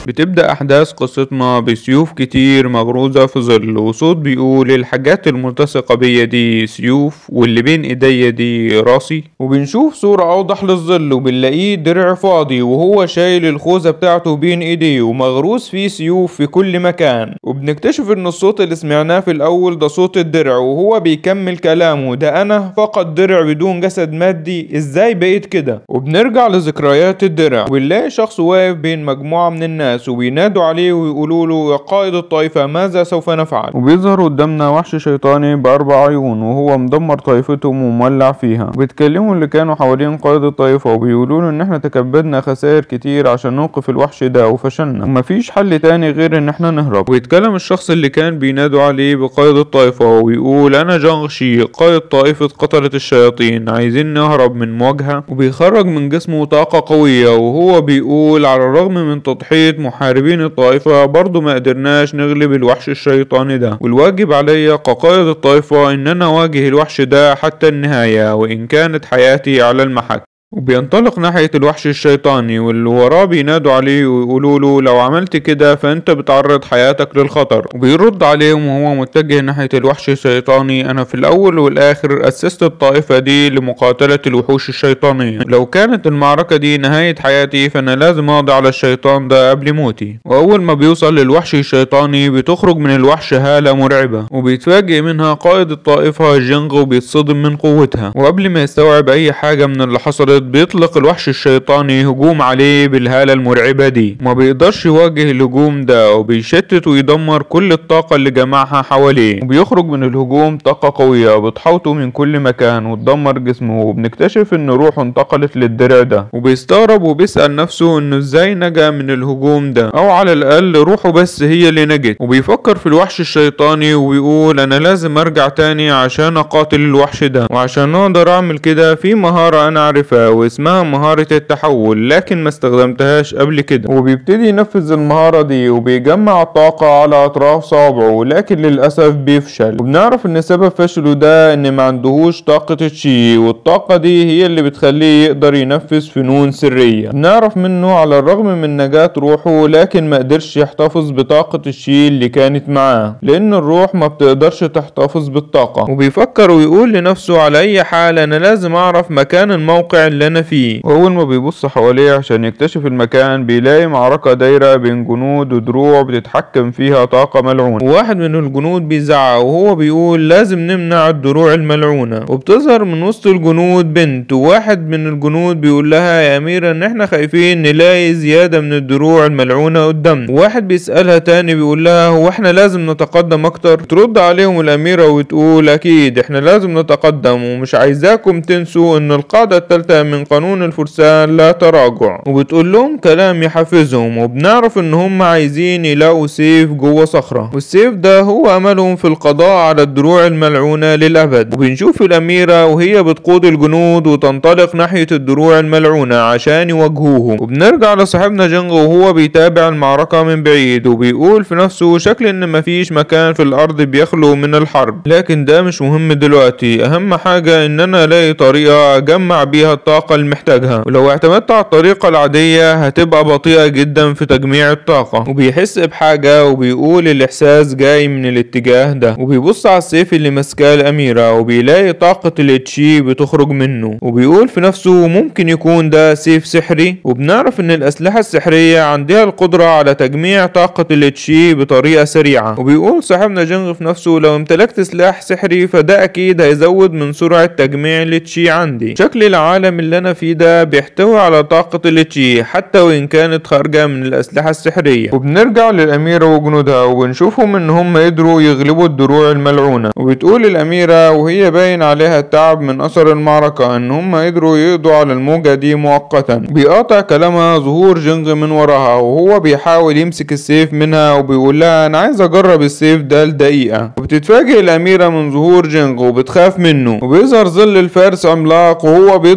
بتبدأ أحداث قصتنا بسيوف كتير مغروزة في ظل وصوت بيقول الحاجات الملتصقة بيا دي سيوف واللي بين ايديا دي راسي وبنشوف صورة أوضح للظل وبنلاقيه درع فاضي وهو شايل الخوذة بتاعته بين ايديه ومغروس فيه سيوف في كل مكان وبنكتشف ان الصوت اللي سمعناه في الأول ده صوت الدرع وهو بيكمل كلامه ده أنا فقط درع بدون جسد مادي ازاي بقيت كده وبنرجع لذكريات الدرع ونلاقي شخص واقف بين مجموعة من الناس وبينادوا عليه ويقولوا له يا قائد الطائفة ماذا سوف نفعل وبيظهر قدامنا وحش شيطاني بأربع عيون وهو مدمر طائفتهم ومولع فيها وبيتكلموا اللي كانوا حوالين قائد الطائفة وبيقولوا له ان احنا تكبدنا خسائر كتير عشان نوقف الوحش ده وفشلنا ومفيش حل تاني غير ان احنا نهرب ويتكلم الشخص اللي كان بينادوا عليه بقائد الطائفة ويقول انا جانغ شي قائد طائفة قتلة الشياطين عايزين نهرب من مواجهة وبيخرج من جسمه طاقة قوية وهو بيقول على الرغم من تضحية محاربين الطائفة برضو ما قدرناش نغلب الوحش الشيطاني ده والواجب عليا كقائد الطائفة ان انا اواجه الوحش ده حتى النهاية وان كانت حياتي على المحك وبينطلق ناحية الوحش الشيطاني واللي وراه بينادوا عليه ويقولوا له لو عملت كده فانت بتعرض حياتك للخطر وبيرد عليهم وهو متجه ناحية الوحش الشيطاني انا في الاول والاخر اسست الطائفة دي لمقاتلة الوحوش الشيطانية لو كانت المعركة دي نهاية حياتي فانا لازم اقضي على الشيطان ده قبل موتي واول ما بيوصل للوحش الشيطاني بتخرج من الوحش هالة مرعبة وبيتفاجئ منها قائد الطائفة جينغ وبيتصدم من قوتها وقبل ما يستوعب اي حاجة من اللي حصلت بيطلق الوحش الشيطاني هجوم عليه بالهالة المرعبة دي ما بيقدرش يواجه الهجوم ده وبيشتت ويدمر كل الطاقة اللي جمعها حواليه وبيخرج من الهجوم طاقة قوية بتحوطه من كل مكان وتدمر جسمه وبنكتشف ان روحه انتقلت للدرع ده وبيستغرب وبيسأل نفسه انه ازاي نجا من الهجوم ده او على الاقل روحه بس هي اللي نجت وبيفكر في الوحش الشيطاني وبيقول انا لازم ارجع تاني عشان اقاتل الوحش ده وعشان اقدر اعمل كده في مهارة انا عارفها واسمها مهارة التحول لكن ما استخدمتهاش قبل كده وبيبتدي ينفذ المهارة دي وبيجمع الطاقة على اطراف صوابعه لكن للأسف بيفشل وبنعرف ان سبب فشله ده ان ما عندهوش طاقة الشي والطاقة دي هي اللي بتخليه يقدر ينفذ فنون سرية بنعرف منه على الرغم من نجاة روحه لكن ما قدرش يحتفظ بطاقة الشي اللي كانت معاه لان الروح ما بتقدرش تحتفظ بالطاقة وبيفكر ويقول لنفسه على اي حال انا لازم اعرف مكان الموقع اللي انا فيه واول ما بيبص حواليه عشان يكتشف المكان بيلاقي معركة دايرة بين جنود ودروع بتتحكم فيها طاقة ملعونة وواحد من الجنود بيزعق وهو بيقول لازم نمنع الدروع الملعونة وبتظهر من وسط الجنود بنت وواحد من الجنود بيقول لها يا أميرة إن إحنا خايفين نلاقي زيادة من الدروع الملعونة قدامنا وواحد بيسألها تاني بيقول لها هو إحنا لازم نتقدم أكتر ترد عليهم الأميرة وتقول أكيد إحنا لازم نتقدم ومش عايزاكم تنسوا إن القاعدة التالتة من قانون الفرسان لا تراجع وبتقول لهم كلام يحفزهم وبنعرف إن هم عايزين يلاقوا سيف جوه صخرة والسيف ده هو أملهم في القضاء على الدروع الملعونة للأبد وبنشوف الأميرة وهي بتقود الجنود وتنطلق ناحية الدروع الملعونة عشان يواجهوهم وبنرجع لصاحبنا جنغ وهو بيتابع المعركة من بعيد وبيقول في نفسه شكل إن مفيش مكان في الأرض بيخلو من الحرب لكن ده مش مهم دلوقتي أهم حاجة إن أنا ألاقي طريقة أجمع بيها الطاقة اللي محتاجها ولو اعتمدت على الطريقة العادية هتبقى بطيئة جدا في تجميع الطاقة وبيحس بحاجة وبيقول الإحساس جاي من الاتجاه ده وبيبص على السيف اللي ماسكاه الأميرة وبيلاقي طاقة الاتشي بتخرج منه وبيقول في نفسه ممكن يكون ده سيف سحري وبنعرف إن الأسلحة السحرية عندها القدرة على تجميع طاقة الاتشي بطريقة سريعة وبيقول صاحبنا جنغ في نفسه لو امتلكت سلاح سحري فده أكيد هيزود من سرعة تجميع الاتشي عندي شكل العالم اللي أنا فيه ده بيحتوي على طاقة الاتشي حتى وإن كانت خارجة من الأسلحة السحرية وبنرجع للأميرة وجنودها وبنشوفهم إن هم قدروا يغلبوا الدروع الملعونة وبتقول الأميرة وهي باين عليها التعب من أثر المعركة إن هم قدروا يقضوا على الموجة دي مؤقتا بيقاطع كلامها ظهور جنغ من وراها وهو بيحاول يمسك السيف منها وبيقول لها أنا عايز أجرب السيف ده لدقيقة وبتتفاجئ الأميرة من ظهور جنغ وبتخاف منه وبيظهر ظل الفارس عملاق وهو بيضرب جنغ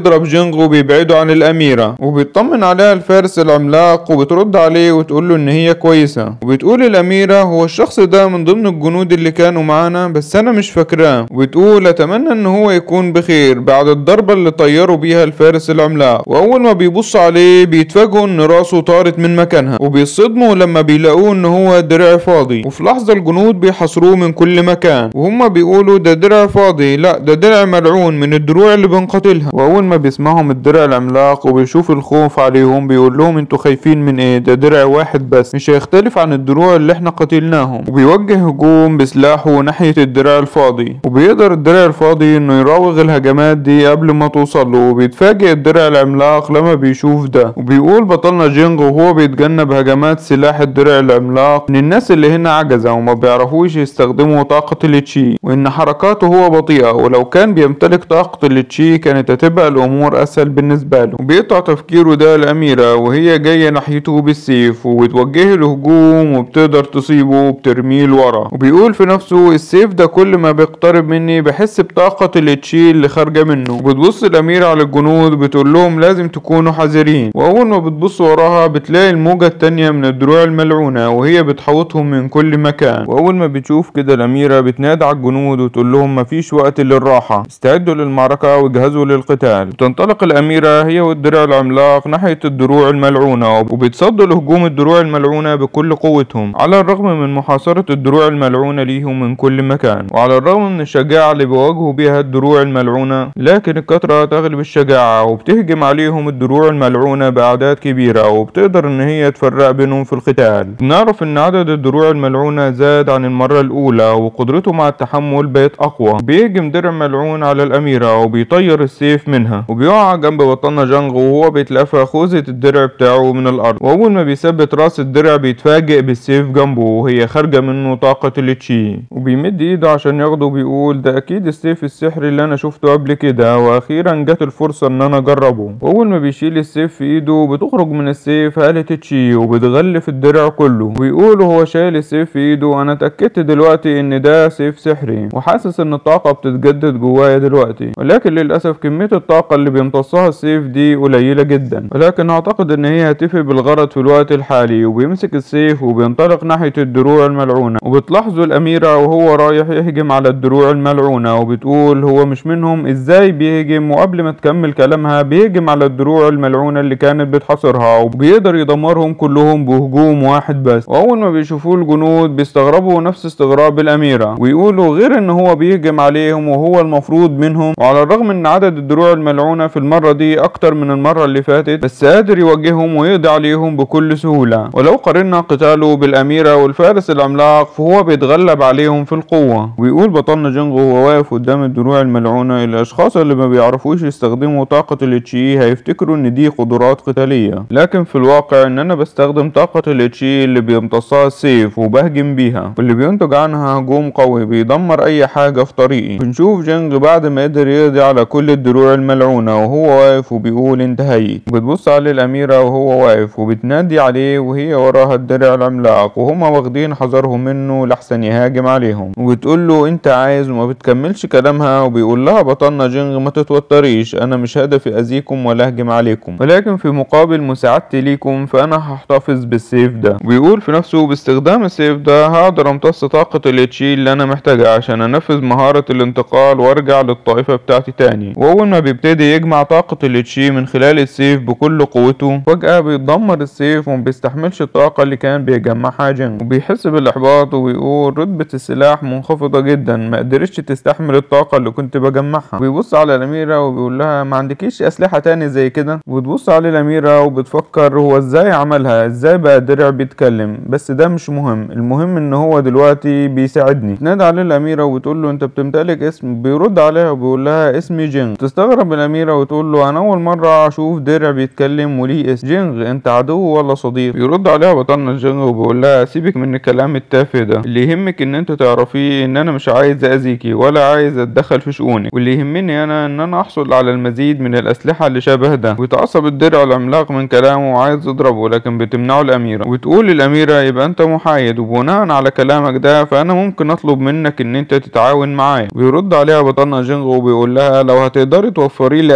جينغ وبيبعدوا عن الأميرة وبيطمن عليها الفارس العملاق وبترد عليه وتقول له إن هي كويسة وبتقول الأميرة هو الشخص ده من ضمن الجنود اللي كانوا معانا بس أنا مش فاكراه وبتقول أتمنى إن هو يكون بخير بعد الضربة اللي طيروا بيها الفارس العملاق وأول ما بيبص عليه بيتفاجئوا إن راسه طارت من مكانها وبيصدموا لما بيلاقوه إن هو درع فاضي وفي لحظة الجنود بيحاصروه من كل مكان وهما بيقولوا ده درع فاضي لا ده درع ملعون من الدروع اللي بنقاتلها وأول ما بيسمعهم الدرع العملاق وبيشوف الخوف عليهم بيقول لهم انتوا خايفين من ايه ده درع واحد بس مش هيختلف عن الدروع اللي احنا قتلناهم وبيوجه هجوم بسلاحه ناحية الدرع الفاضي وبيقدر الدرع الفاضي انه يراوغ الهجمات دي قبل ما توصل له وبيتفاجئ الدرع العملاق لما بيشوف ده وبيقول بطلنا جينغ وهو بيتجنب هجمات سلاح الدرع العملاق ان الناس اللي هنا عجزة وما بيعرفوش يستخدموا طاقة التشي وان حركاته هو بطيئة ولو كان بيمتلك طاقة التشي كانت هتبقى الامور اسهل بالنسبة له وبيقطع تفكيره ده الاميرة وهي جاية ناحيته بالسيف وبتوجه له هجوم وبتقدر تصيبه وبترميه لورا وبيقول في نفسه السيف ده كل ما بيقترب مني بحس بطاقة التشي اللي خارجة منه وبتبص الاميرة على الجنود بتقول لهم لازم تكونوا حذرين واول ما بتبص وراها بتلاقي الموجة التانية من الدروع الملعونة وهي بتحوطهم من كل مكان واول ما بتشوف كده الاميرة بتنادى على الجنود وتقول لهم مفيش وقت للراحة استعدوا للمعركة واجهزوا للقتال وتنطلق الاميرة هي والدرع العملاق ناحية الدروع الملعونة وبيتصدوا لهجوم الدروع الملعونة بكل قوتهم على الرغم من محاصرة الدروع الملعونة ليهم من كل مكان وعلى الرغم من الشجاعة اللي بيواجهوا بيها الدروع الملعونة لكن الكثرة تغلب الشجاعة وبتهجم عليهم الدروع الملعونة بأعداد كبيرة وبتقدر إن هي تفرق بينهم في القتال بنعرف إن عدد الدروع الملعونة زاد عن المرة الأولى وقدرته مع التحمل بقت أقوى بيهجم درع ملعون على الأميرة وبيطير السيف منها وبيقع جنب بطلنا جانغ وهو بيتلافى خوذة الدرع بتاعه من الأرض وأول ما بيثبت راس الدرع بيتفاجئ بالسيف جنبه وهي خارجة منه طاقة التشي وبيمد إيده عشان ياخده وبيقول ده أكيد السيف السحري اللي أنا شفته قبل كده وأخيرا جت الفرصة إن أنا أجربه وأول ما بيشيل السيف في إيده بتخرج من السيف آلة تشي وبتغلف الدرع كله ويقول هو شايل السيف في إيده أنا اتأكدت دلوقتي إن ده سيف سحري وحاسس إن الطاقة بتتجدد جوايا دلوقتي ولكن للأسف كمية الطاقة اللي بيمتصها السيف دي قليلة جدا ولكن أعتقد إن هي هتفي بالغرض في الوقت الحالي وبيمسك السيف وبينطلق ناحية الدروع الملعونة وبتلاحظوا الأميرة وهو رايح يهجم على الدروع الملعونة وبتقول هو مش منهم إزاي بيهجم وقبل ما تكمل كلامها بيهجم على الدروع الملعونة اللي كانت بتحاصرها وبيقدر يدمرهم كلهم بهجوم واحد بس وأول ما بيشوفوه الجنود بيستغربوا نفس استغراب الأميرة ويقولوا غير إن هو بيهجم عليهم وهو المفروض منهم وعلى الرغم إن عدد الدروع الملعونة في المرة دي أكتر من المرة اللي فاتت بس قادر يواجههم ويقضي عليهم بكل سهولة ولو قارنا قتاله بالأميرة والفارس العملاق فهو بيتغلب عليهم في القوة ويقول بطلنا جينغ وهو واقف قدام الدروع الملعونة الأشخاص اللي ما بيعرفوش يستخدموا طاقة الاتشي هيفتكروا إن دي قدرات قتالية لكن في الواقع إن أنا بستخدم طاقة الاتشي اللي بيمتصها السيف وبهجم بيها واللي بينتج عنها هجوم قوي بيدمر أي حاجة في طريقي بنشوف جينغ بعد ما قدر يقضي على كل الدروع الملعونة وهو واقف وبيقول انتهيت بتبص عليه الأميرة وهو واقف وبتنادي عليه وهي وراها الدرع العملاق وهما واخدين حذرهم منه لحسن يهاجم عليهم وبتقول له انت عايز وما بتكملش كلامها وبيقول لها بطلنا جينغ ما تتوتريش انا مش هدفي اذيكم ولا اهجم عليكم ولكن في مقابل مساعدتي ليكم فانا هحتفظ بالسيف ده ويقول في نفسه باستخدام السيف ده هقدر امتص طاقة الاتشي اللي انا محتاجها عشان انفذ مهارة الانتقال وارجع للطائفة بتاعتي تاني واول ما بيبتدي يجمع طاقة الاتشي من خلال السيف بكل قوته فجأة بيتدمر السيف وما بيستحملش الطاقة اللي كان بيجمعها جينغ وبيحس بالاحباط وبيقول رتبة السلاح منخفضة جدا ما قدرتش تستحمل الطاقة اللي كنت بجمعها بيبص على الأميرة وبيقول لها ما عندكيش أسلحة تاني زي كده وبتبص على الأميرة وبتفكر هو ازاي عملها ازاي بقى درع بيتكلم بس ده مش مهم المهم ان هو دلوقتي بيساعدني تنادى عليه الأميرة وبتقول له انت بتمتلك اسم بيرد عليها وبيقول لها اسمي جينغ تستغرب الأميرة وتقول له انا أول مرة أشوف درع بيتكلم وليه اسم جينغ انت عدو ولا صديق يرد عليها بطلنا جينغ وبيقول لها سيبك من الكلام التافه ده اللي يهمك ان انت تعرفيه ان انا مش عايز اذيكي ولا عايز اتدخل في شؤونك واللي يهمني انا ان انا احصل على المزيد من الاسلحه اللي شبه ده ويتعصب الدرع العملاق من كلامه وعايز يضربه لكن بتمنعه الاميره وتقول للاميره يبقى انت محايد وبناء على كلامك ده فانا ممكن اطلب منك ان انت تتعاون معايا ويرد عليها بطلنا جينغ وبيقول لها لو هتقدري توفري لي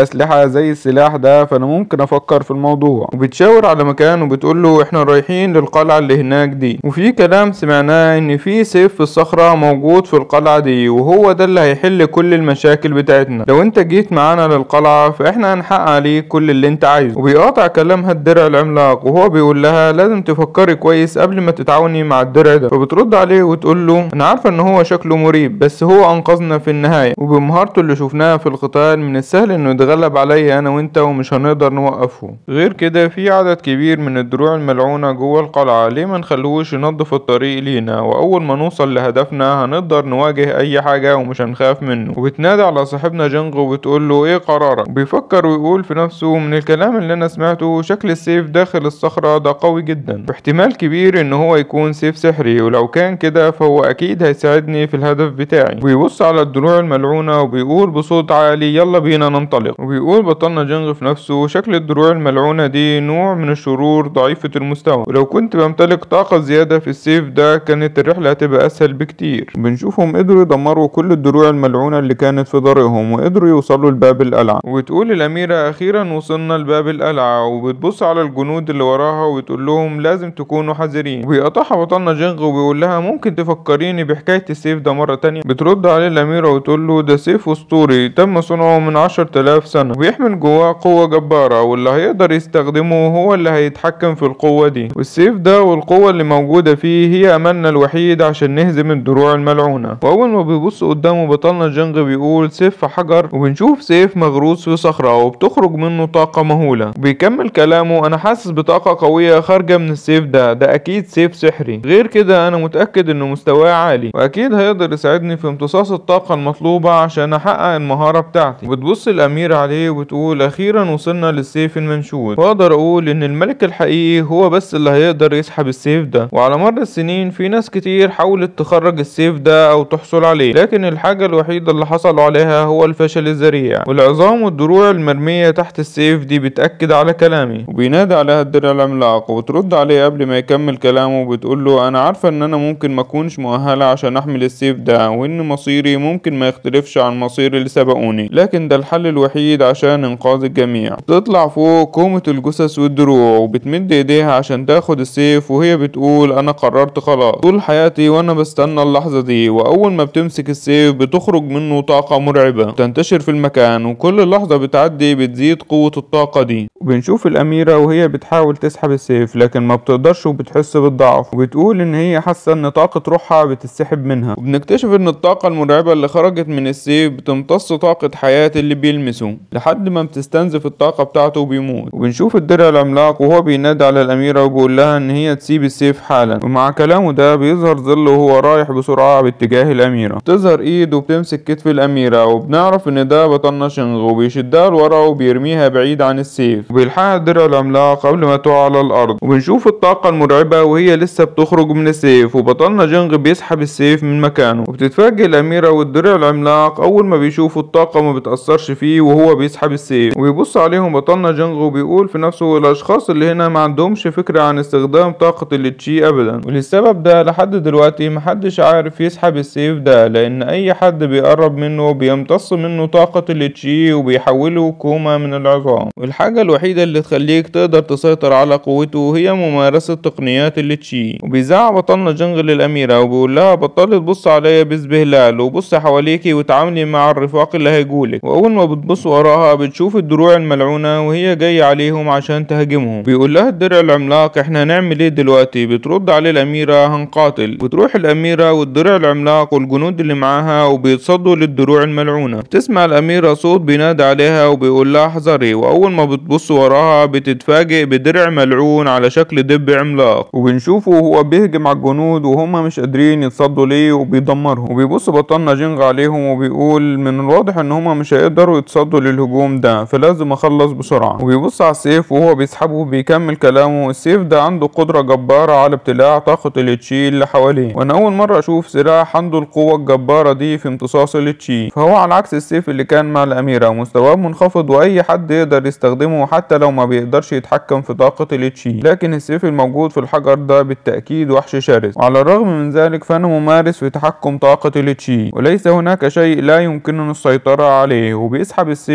اسلحة زي السلاح ده فانا ممكن افكر في الموضوع وبتشاور على مكان وبتقول له احنا رايحين للقلعة اللي هناك دي وفي كلام سمعناه ان في سيف في الصخرة موجود في القلعة دي وهو ده اللي هيحل كل المشاكل بتاعتنا لو انت جيت معانا للقلعة فاحنا هنحقق عليك كل اللي انت عايزه وبيقاطع كلامها الدرع العملاق وهو بيقول لها لازم تفكري كويس قبل ما تتعاوني مع الدرع ده فبترد عليه وتقول له انا عارفة ان هو شكله مريب بس هو انقذنا في النهاية وبمهارته اللي شفناها في القتال من السهل انه يتغلب عليا انا وانت ومش هنقدر نوقفه غير كده في عدد كبير من الدروع الملعونة جوه القلعة ليه ما نخلوش ينظف الطريق لينا واول ما نوصل لهدفنا هنقدر نواجه اي حاجة ومش هنخاف منه وبتنادي على صاحبنا جنغ وبتقول له ايه قرارك بيفكر ويقول في نفسه من الكلام اللي انا سمعته شكل السيف داخل الصخرة ده قوي جدا واحتمال كبير ان هو يكون سيف سحري ولو كان كده فهو اكيد هيساعدني في الهدف بتاعي ويبص على الدروع الملعونة وبيقول بصوت عالي يلا بينا ننطلق وبيقول بطلنا جنغ في نفسه شكل الدروع الملعونة دي نوع من الشرور ضعيفة المستوى ولو كنت بمتلك طاقة زيادة في السيف ده كانت الرحلة هتبقى اسهل بكتير بنشوفهم قدروا يدمروا كل الدروع الملعونة اللي كانت في طريقهم وقدروا يوصلوا لباب القلعة وتقول الأميرة أخيرا وصلنا لباب القلعة وبتبص على الجنود اللي وراها وتقول لهم لازم تكونوا حذرين وبيقطعها بطلنا جنغ وبيقول لها ممكن تفكريني بحكاية السيف ده مرة تانية بترد عليه الأميرة وتقول له ده سيف أسطوري تم صنعه من عشر تلاف سنة وبيحمل جواه قوة جبارة واللي هيقدر يستخدمه هو اللي هيتحكم في القوة دي والسيف ده والقوة اللي موجودة فيه هي أملنا الوحيد عشان نهزم الدروع الملعونة وأول ما بيبص قدامه بطلنا جنغ بيقول سيف في حجر وبنشوف سيف مغروس في صخرة وبتخرج منه طاقة مهولة وبيكمل كلامه أنا حاسس بطاقة قوية خارجة من السيف ده ده أكيد سيف سحري غير كده أنا متأكد إنه مستواه عالي وأكيد هيقدر يساعدني في امتصاص الطاقة المطلوبة عشان أحقق المهارة بتاعتي وبتبص الأميرة عليه وبتقول أخيرا وصلنا للسيف المنشود وأقدر أقول إن الملك الحقيقي هو بس اللي هيقدر يسحب السيف ده وعلى مر السنين في ناس كتير حاولت تخرج السيف ده أو تحصل عليه لكن الحاجة الوحيدة اللي حصلوا عليها هو الفشل الذريع والعظام والدروع المرمية تحت السيف دي بتأكد على كلامي وبينادي عليها الدرع العملاق وبترد عليه قبل ما يكمل كلامه وبتقول له أنا عارفة إن أنا ممكن ما أكونش مؤهلة عشان أحمل السيف ده وإن مصيري ممكن ما يختلفش عن مصير اللي سبقوني لكن ده الحل الوحيد عشان إنقاذ الجميع بتطلع فوق كومة الجثث والدروع وبتمد إيديها عشان تاخد السيف وهي بتقول أنا قررت خلاص طول حياتي وأنا بستنى اللحظة دي وأول ما بتمسك السيف بتخرج منه طاقة مرعبة تنتشر في المكان وكل لحظة بتعدي بتزيد قوة الطاقة دي وبنشوف الأميرة وهي بتحاول تسحب السيف لكن ما بتقدرش وبتحس بالضعف وبتقول إن هي حاسة إن طاقة روحها بتسحب منها وبنكتشف إن الطاقة المرعبة اللي خرجت من السيف بتمتص طاقة حياة اللي بيلمسه لحد ما بتستنزف الطاقة بتاعته وبيموت وبنشوف الدرع العملاق وهو بينادي على الأميرة وبيقول لها إن هي تسيب السيف حالا ومع كلامه ده بيظهر ظل وهو رايح بسرعة باتجاه الأميرة بتظهر إيد وبتمسك كتف الأميرة وبنعرف إن ده بطلنا شنغ وبيشدها لورا وبيرميها بعيد عن السيف وبيلحقها الدرع العملاق قبل ما تقع على الأرض وبنشوف الطاقة المرعبة وهي لسه بتخرج من السيف وبطلنا جنغ بيسحب السيف من مكانه وبتتفاجئ الأميرة والدرع العملاق أول ما بيشوفوا الطاقة ما بتأثرش فيه وهو بيسحب السيف وبيبص عليهم بطلنا جنغ وبيقول في نفسه الأشخاص اللي هنا ما عندهمش فكرة عن استخدام طاقة التشي أبدا وللسبب ده لحد دلوقتي محدش عارف يسحب السيف ده لأن أي حد بيقرب منه بيمتص منه طاقة التشي وبيحوله كوما من العظام والحاجة الوحيدة اللي تخليك تقدر تسيطر على قوته هي ممارسة تقنيات التشي وبيزعق بطلنا جنغ للأميرة وبيقول لها بطلي تبص عليا بزبهلال وبص حواليكي وتعاملي مع الرفاق اللي هيجولك وأول ما بتبص وراها بتشوف الدروع الملعونة وهي جاية عليهم عشان تهاجمهم بيقول لها الدرع العملاق احنا هنعمل ايه دلوقتي بترد عليه الأميرة هنقاتل بتروح الأميرة والدرع العملاق والجنود اللي معاها وبيتصدوا للدروع الملعونة بتسمع الأميرة صوت بينادي عليها وبيقول لها احذري وأول ما بتبص وراها بتتفاجئ بدرع ملعون على شكل دب عملاق وبنشوفه وهو بيهجم على الجنود وهم مش قادرين يتصدوا ليه وبيدمرهم وبيبص بطلنا جنغ عليهم وبيقول من الواضح ان هما مش هيقدروا يتصدوا للهجوم ده فلازم اخلص بسرعة وبيبص على السيف وهو بيسحبه بيكمل كلامه السيف ده عنده قدرة جبارة على ابتلاع طاقة التشي اللي حواليه وانا اول مرة اشوف سلاح عنده القوة الجبارة دي في امتصاص التشي فهو على عكس السيف اللي كان مع الاميرة مستواه منخفض واي حد يقدر يستخدمه حتى لو ما بيقدرش يتحكم في طاقة التشي لكن السيف الموجود في الحجر ده بالتأكيد وحش شرس وعلى الرغم من ذلك فانا ممارس في تحكم طاقة التشي وليس هناك شيء لا يمكننا السيطرة عليه وبيسحب السيف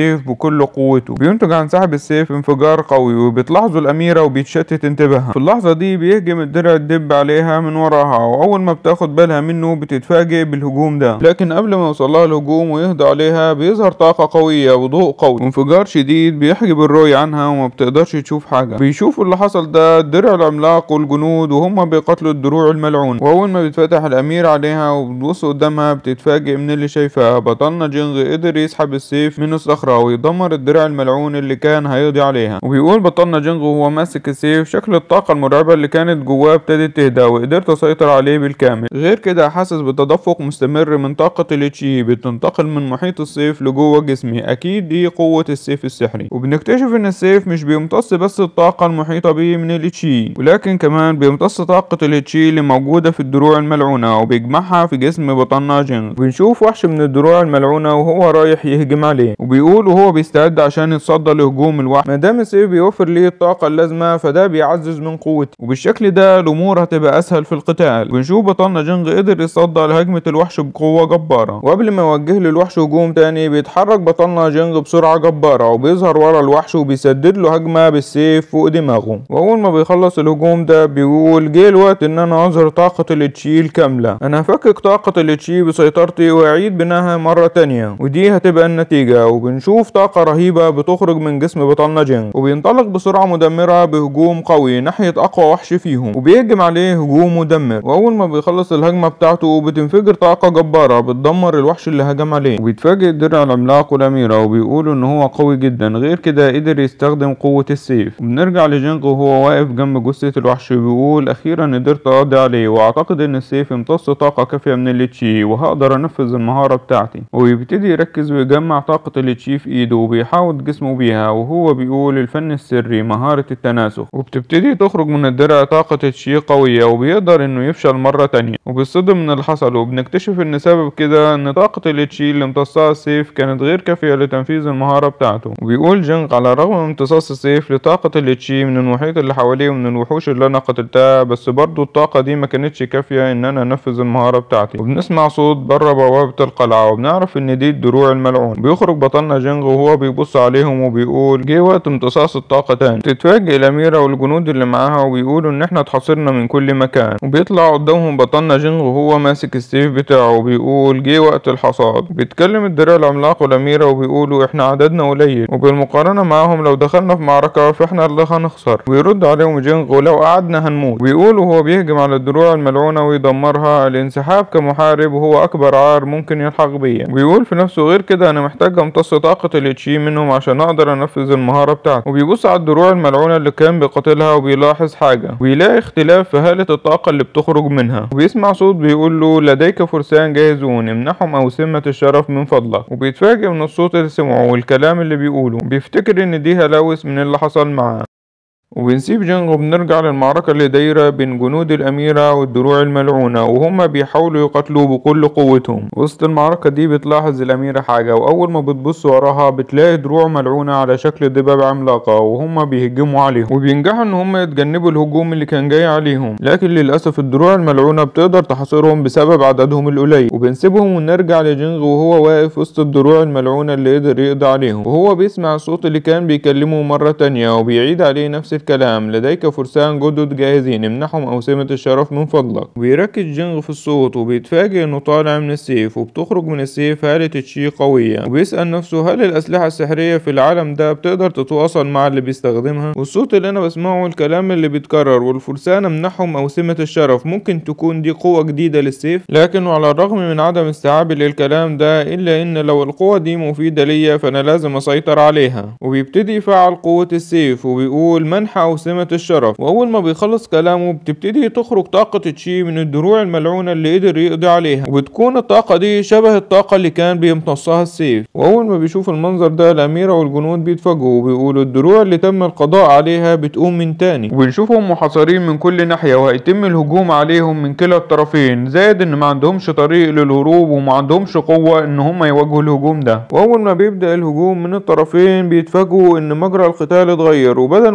السيف بكل قوته بينتج عن سحب السيف انفجار قوي وبتلاحظوا الأميرة وبيتشتت انتباهها في اللحظة دي بيهجم الدرع الدب عليها من وراها وأول ما بتاخد بالها منه بتتفاجئ بالهجوم ده لكن قبل ما يوصلها الهجوم ويهدى عليها بيظهر طاقة قوية وضوء قوي وانفجار شديد بيحجب الرؤية عنها وما بتقدرش تشوف حاجة بيشوفوا اللي حصل ده الدرع العملاق والجنود وهم بيقاتلوا الدروع الملعون وأول ما بيتفتح الأمير عليها وبتبص قدامها بتتفاجئ من اللي شايفاها بطلنا جينغ قدر يسحب السيف من الصخرة ويدمر الدرع الملعون اللي كان هيقضي عليها وبيقول بطلنا جينغ وهو ماسك السيف شكل الطاقة المرعبة اللي كانت جواه ابتدت تهدى وقدرت أسيطر عليه بالكامل غير كده حاسس بتدفق مستمر من طاقة الاتشي بتنتقل من محيط السيف لجوه جسمي أكيد دي قوة السيف السحري وبنكتشف إن السيف مش بيمتص بس الطاقة المحيطة بيه من الاتشي ولكن كمان بيمتص طاقة الاتشي اللي موجودة في الدروع الملعونة وبيجمعها في جسم بطلنا جينغ بنشوف وحش من الدروع الملعونة وهو رايح يهجم عليه وبيقول وهو بيستعد عشان يتصدى لهجوم الوحش ما دام السيف بيوفر ليه الطاقة اللازمة فده بيعزز من قوته وبالشكل ده الأمور هتبقى أسهل في القتال بنشوف بطلنا جينغ قدر يصدى لهجمة الوحش بقوة جبارة وقبل ما يوجه للوحش هجوم تاني بيتحرك بطلنا جينغ بسرعة جبارة وبيظهر ورا الوحش وبيسدد له هجمة بالسيف فوق دماغه وأول ما بيخلص الهجوم ده بيقول جه الوقت إن أنا أظهر طاقة التشي الكاملة أنا هفكك طاقة التشي بسيطرتي وأعيد بناها مرة تانية ودي هتبقى النتيجة وبنشوف طاقة رهيبة بتخرج من جسم بطلنا جينغ وبينطلق بسرعة مدمرة بهجوم قوي ناحية أقوى وحش فيهم وبيهجم عليه هجوم مدمر وأول ما بيخلص الهجمة بتاعته بتنفجر طاقة جبارة بتدمر الوحش اللي هجم عليه وبيتفاجئ الدرع العملاق والأميرة وبيقولوا إن هو قوي جدا غير كده قدر يستخدم قوة السيف وبنرجع لجينغ وهو واقف جنب جثة الوحش بيقول أخيرا قدرت أقضي عليه وأعتقد إن السيف امتص طاقة كافية من الاتشي وهقدر أنفذ المهارة بتاعتي وبيبتدي يركز ويجمع طاقة الاتشي في إيده وبيحاوط جسمه بيها وهو بيقول الفن السري مهارة التناسخ وبتبتدي تخرج من الدرع طاقة اتشي قوية وبيقدر إنه يفشل مرة تانية وبيصدم من اللي حصل وبنكتشف إن سبب كده إن طاقة الاتشي اللي امتصها السيف كانت غير كافية لتنفيذ المهارة بتاعته وبيقول جينغ على الرغم من امتصاص السيف لطاقة الاتشي من المحيط اللي حواليه ومن الوحوش اللي أنا قتلتها بس برضو الطاقة دي ما كانتش كافية إن أنا أنفذ المهارة بتاعتي وبنسمع صوت بره بوابة القلعة وبنعرف إن دي الدروع الملعون بيخرج بطلنا جينغ وهو بيبص عليهم وبيقول جه وقت امتصاص الطاقة تاني تتفاجئ الأميرة والجنود اللي معاها وبيقولوا إن إحنا اتحاصرنا من كل مكان وبيطلع قدامهم بطلنا جينغ وهو ماسك السيف بتاعه وبيقول جه وقت الحصاد بيتكلم الدرع العملاق والأميرة وبيقولوا إحنا عددنا قليل وبالمقارنة معاهم لو دخلنا في معركة فإحنا اللي هنخسر ويرد عليهم جينغ ولو قعدنا هنموت ويقول وهو بيهجم على الدروع الملعونة ويدمرها الانسحاب كمحارب وهو أكبر عار ممكن يلحق بيا ويقول في نفسه غير كده أنا محتاج أمتص طاقة الاتشي منهم عشان أقدر أنفذ المهارة بتاعتي وبيبص على الدروع الملعونة اللي كان بيقاتلها وبيلاحظ حاجة ويلاقي اختلاف في هالة الطاقة اللي بتخرج منها وبيسمع صوت بيقول له لديك فرسان جاهزون امنحهم أوسمة الشرف من فضلك وبيتفاجئ من الصوت اللي سمعه والكلام اللي بيقوله بيفتكر إن دي هلاوس من اللي حصل معاه وبنسيب جينغ وبنرجع للمعركة اللي دايرة بين جنود الأميرة والدروع الملعونة وهما بيحاولوا يقاتلوا بكل قوتهم وسط المعركة دي بتلاحظ الأميرة حاجة وأول ما بتبص وراها بتلاقي دروع ملعونة على شكل ضباب عملاقة وهما بيهجموا عليهم وبينجحوا إن هما يتجنبوا الهجوم اللي كان جاي عليهم لكن للأسف الدروع الملعونة بتقدر تحاصرهم بسبب عددهم القليل وبنسيبهم ونرجع لجينغ وهو واقف وسط الدروع الملعونة اللي قدر يقضي عليهم وهو بيسمع الصوت اللي كان بيكلمه مرة تانية وبيعيد عليه نفس الكلام لديك فرسان جدد جاهزين امنحهم أوسمة الشرف من فضلك ويركز جينغ في الصوت وبيتفاجئ انه طالع من السيف وبتخرج من السيف هالة تشي قوية وبيسأل نفسه هل الأسلحة السحرية في العالم ده بتقدر تتواصل مع اللي بيستخدمها والصوت اللي أنا بسمعه الكلام اللي بيتكرر والفرسان امنحهم أوسمة الشرف ممكن تكون دي قوة جديدة للسيف لكن على الرغم من عدم استيعابي للكلام ده إلا إن لو القوة دي مفيدة ليا فأنا لازم أسيطر عليها وبيبتدي يفعل قوة السيف وبيقول منح أوسمة الشرف وأول ما بيخلص كلامه بتبتدي تخرج طاقة تشي من الدروع الملعونة اللي قدر يقضي عليها وبتكون الطاقة دي شبه الطاقة اللي كان بيمتصها السيف وأول ما بيشوف المنظر ده الأميرة والجنود بيتفاجئوا وبيقولوا الدروع اللي تم القضاء عليها بتقوم من تاني وبنشوفهم محاصرين من كل ناحية وهيتم الهجوم عليهم من كلا الطرفين زائد إن ما عندهمش طريق للهروب وما عندهمش قوة إن هم يواجهوا الهجوم ده وأول ما بيبدأ الهجوم من الطرفين بيتفاجئوا إن مجرى القتال اتغير وبدل ما الجنود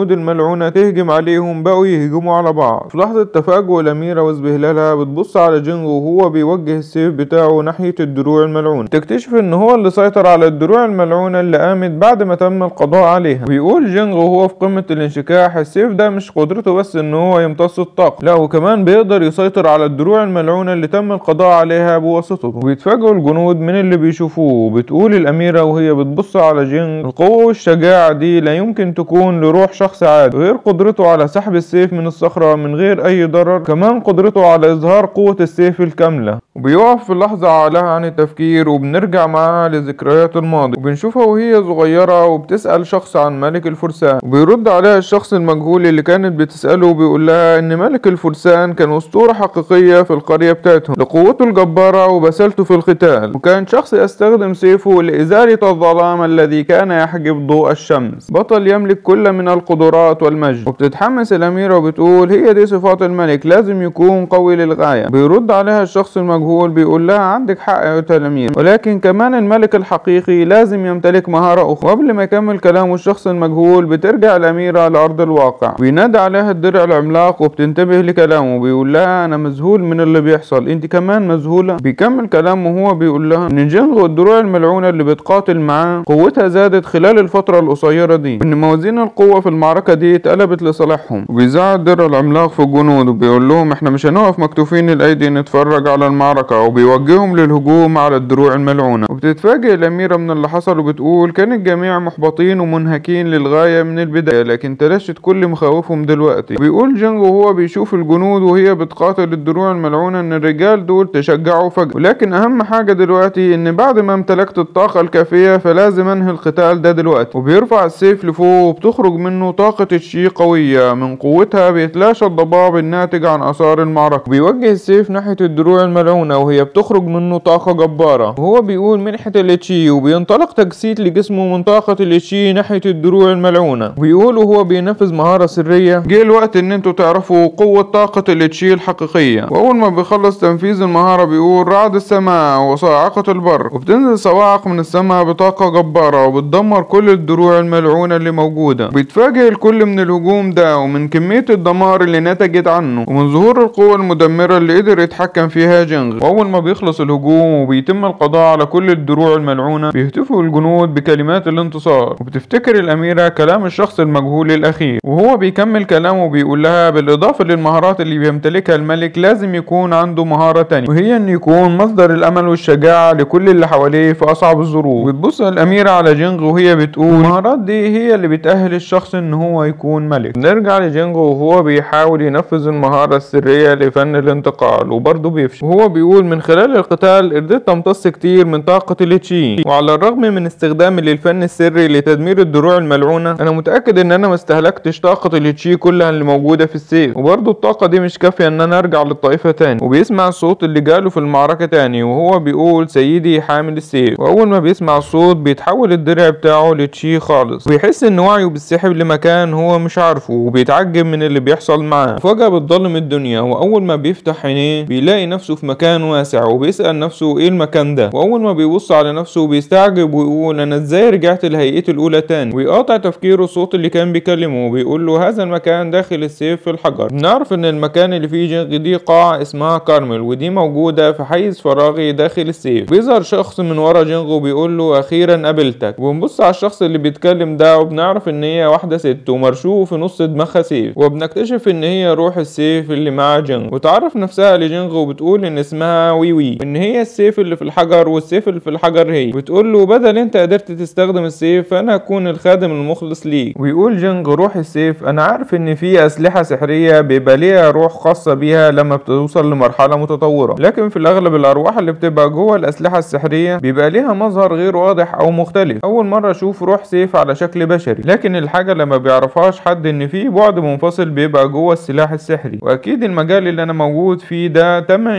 الجنود الملعونة تهجم عليهم بقوا يهجموا على بعض في لحظة تفاجؤ الأميرة واذبهلالها بتبص على جينغو وهو بيوجه السيف بتاعه ناحية الدروع الملعونة تكتشف ان هو اللي سيطر على الدروع الملعونة اللي قامت بعد ما تم القضاء عليها بيقول جينغو وهو في قمة الانشكاح السيف ده مش قدرته بس ان هو يمتص الطاقة لا وكمان بيقدر يسيطر على الدروع الملعونة اللي تم القضاء عليها بواسطته وبيتفاجئوا الجنود من اللي بيشوفوه بتقول الأميرة وهي بتبص على جينغ القوة والشجاعة دي لا يمكن تكون لروح شخص عادي غير قدرته على سحب السيف من الصخرة من غير أي ضرر كمان قدرته على إظهار قوة السيف الكاملة وبيقف في لحظة عقلها عن التفكير وبنرجع معاها لذكريات الماضي وبنشوفها وهي صغيرة وبتسأل شخص عن ملك الفرسان وبيرد عليها الشخص المجهول اللي كانت بتسأله وبيقول لها إن ملك الفرسان كان أسطورة حقيقية في القرية بتاعتهم لقوته الجبارة وبسالته في القتال وكان شخص يستخدم سيفه لإزالة الظلام الذي كان يحجب ضوء الشمس بطل يملك كل من القدرات والمجد وبتتحمس الأميرة وبتقول هي دي صفات الملك لازم يكون قوي للغاية بيرد عليها الشخص المجهول بيقول لها عندك حق يا الأمير ولكن كمان الملك الحقيقي لازم يمتلك مهارة أخرى وقبل ما يكمل كلامه الشخص المجهول بترجع الأميرة لأرض الواقع بينادى عليها الدرع العملاق وبتنتبه لكلامه بيقول لها أنا مذهول من اللي بيحصل أنت كمان مذهولة بيكمل كلامه وهو بيقول لها إن جينغ والدروع الملعونة اللي بتقاتل معاه قوتها زادت خلال الفترة القصيرة دي وإن موازين القوة في المعركة دي اتقلبت لصالحهم وبيزعل الدرع العملاق في الجنود وبيقول لهم احنا مش هنقف مكتوفين الأيدي نتفرج على المعركة وبيوجههم للهجوم على الدروع الملعونة وبتتفاجئ الأميرة من اللي حصل وبتقول كان الجميع محبطين ومنهكين للغاية من البداية لكن تلاشت كل مخاوفهم دلوقتي بيقول جينغ وهو بيشوف الجنود وهي بتقاتل الدروع الملعونة إن الرجال دول تشجعوا فجأة ولكن أهم حاجة دلوقتي إن بعد ما امتلكت الطاقة الكافية فلازم أنهي القتال ده دلوقتي وبيرفع السيف لفوق وبتخرج منه طاقة الشي قوية من قوتها بيتلاشى الضباب الناتج عن آثار المعركة بيوجه السيف ناحية الدروع الملعونة وهي بتخرج منه طاقة جبارة وهو بيقول منحة الاتشي وبينطلق تجسيد لجسمه من طاقة الاتشي ناحية الدروع الملعونة ويقول وهو بينفذ مهارة سرية جه الوقت ان انتوا تعرفوا قوة طاقة الاتشي الحقيقية واول ما بيخلص تنفيذ المهارة بيقول رعد السماء وصاعقة البر وبتنزل صواعق من السماء بطاقة جبارة وبتدمر كل الدروع الملعونة اللي موجودة بيتفاجئ الكل من الهجوم ده ومن كمية الدمار اللي نتجت عنه ومن ظهور القوة المدمرة اللي قدر يتحكم فيها جينغ واول ما بيخلص الهجوم وبيتم القضاء على كل الدروع الملعونة بيهتفوا الجنود بكلمات الانتصار وبتفتكر الأميرة كلام الشخص المجهول الأخير وهو بيكمل كلامه وبيقول لها بالإضافة للمهارات اللي بيمتلكها الملك لازم يكون عنده مهارة تانية وهي إن يكون مصدر الأمل والشجاعة لكل اللي حواليه في أصعب الظروف وتبص الأميرة على جينغ وهي بتقول المهارات دي هي اللي بتأهل الشخص إن هو يكون ملك نرجع لجينغ وهو بيحاول ينفذ المهارة السرية لفن الانتقال وبرضه بيفشل وهو بيقول من خلال القتال قدرت امتص كتير من طاقة التشي وعلى الرغم من استخدامي للفن السري لتدمير الدروع الملعونة انا متأكد ان انا ما استهلكتش طاقة التشي كلها اللي موجودة في السيف وبرضه الطاقة دي مش كافية ان انا ارجع للطائفة تاني وبيسمع الصوت اللي جاله في المعركة تاني وهو بيقول سيدي حامل السيف واول ما بيسمع الصوت بيتحول الدرع بتاعه لتشي خالص وبيحس ان وعيه بيتسحب لمكان هو مش عارفه وبيتعجب من اللي بيحصل معاه وفجأة بتضلم الدنيا واول ما بيفتح عينيه بيلاقي نفسه في مكان واسع وبيسأل نفسه ايه المكان ده واول ما بيبص على نفسه بيستعجب ويقول انا ازاي رجعت لهيئتي الاولى تاني ويقاطع تفكيره الصوت اللي كان بيكلمه وبيقول له هذا المكان داخل السيف في الحجر بنعرف ان المكان اللي فيه جنغ دي قاعة اسمها كارمل ودي موجودة في حيز فراغي داخل السيف بيظهر شخص من ورا جنغ وبيقول له اخيرا قابلتك وبنبص على الشخص اللي بيتكلم ده وبنعرف ان هي واحدة ست ومرشوق في نص دماغها سيف وبنكتشف ان هي روح السيف اللي مع جنغ وتعرف نفسها لجنغ وبتقول ان اسمها وي وي ان هي السيف اللي في الحجر والسيف اللي في الحجر هي بتقول له بدل انت قدرت تستخدم السيف فانا هكون الخادم المخلص ليك ويقول جنغ روح السيف انا عارف ان في اسلحة سحرية بيبقى ليها روح خاصة بيها لما بتوصل لمرحلة متطورة لكن في الاغلب الارواح اللي بتبقى جوه الاسلحة السحرية بيبقى ليها مظهر غير واضح او مختلف اول مرة اشوف روح سيف على شكل بشري لكن الحاجة اللي ما بيعرفهاش حد ان في بعد منفصل بيبقى جوه السلاح السحري واكيد المجال اللي انا موجود فيه ده تم انشاؤه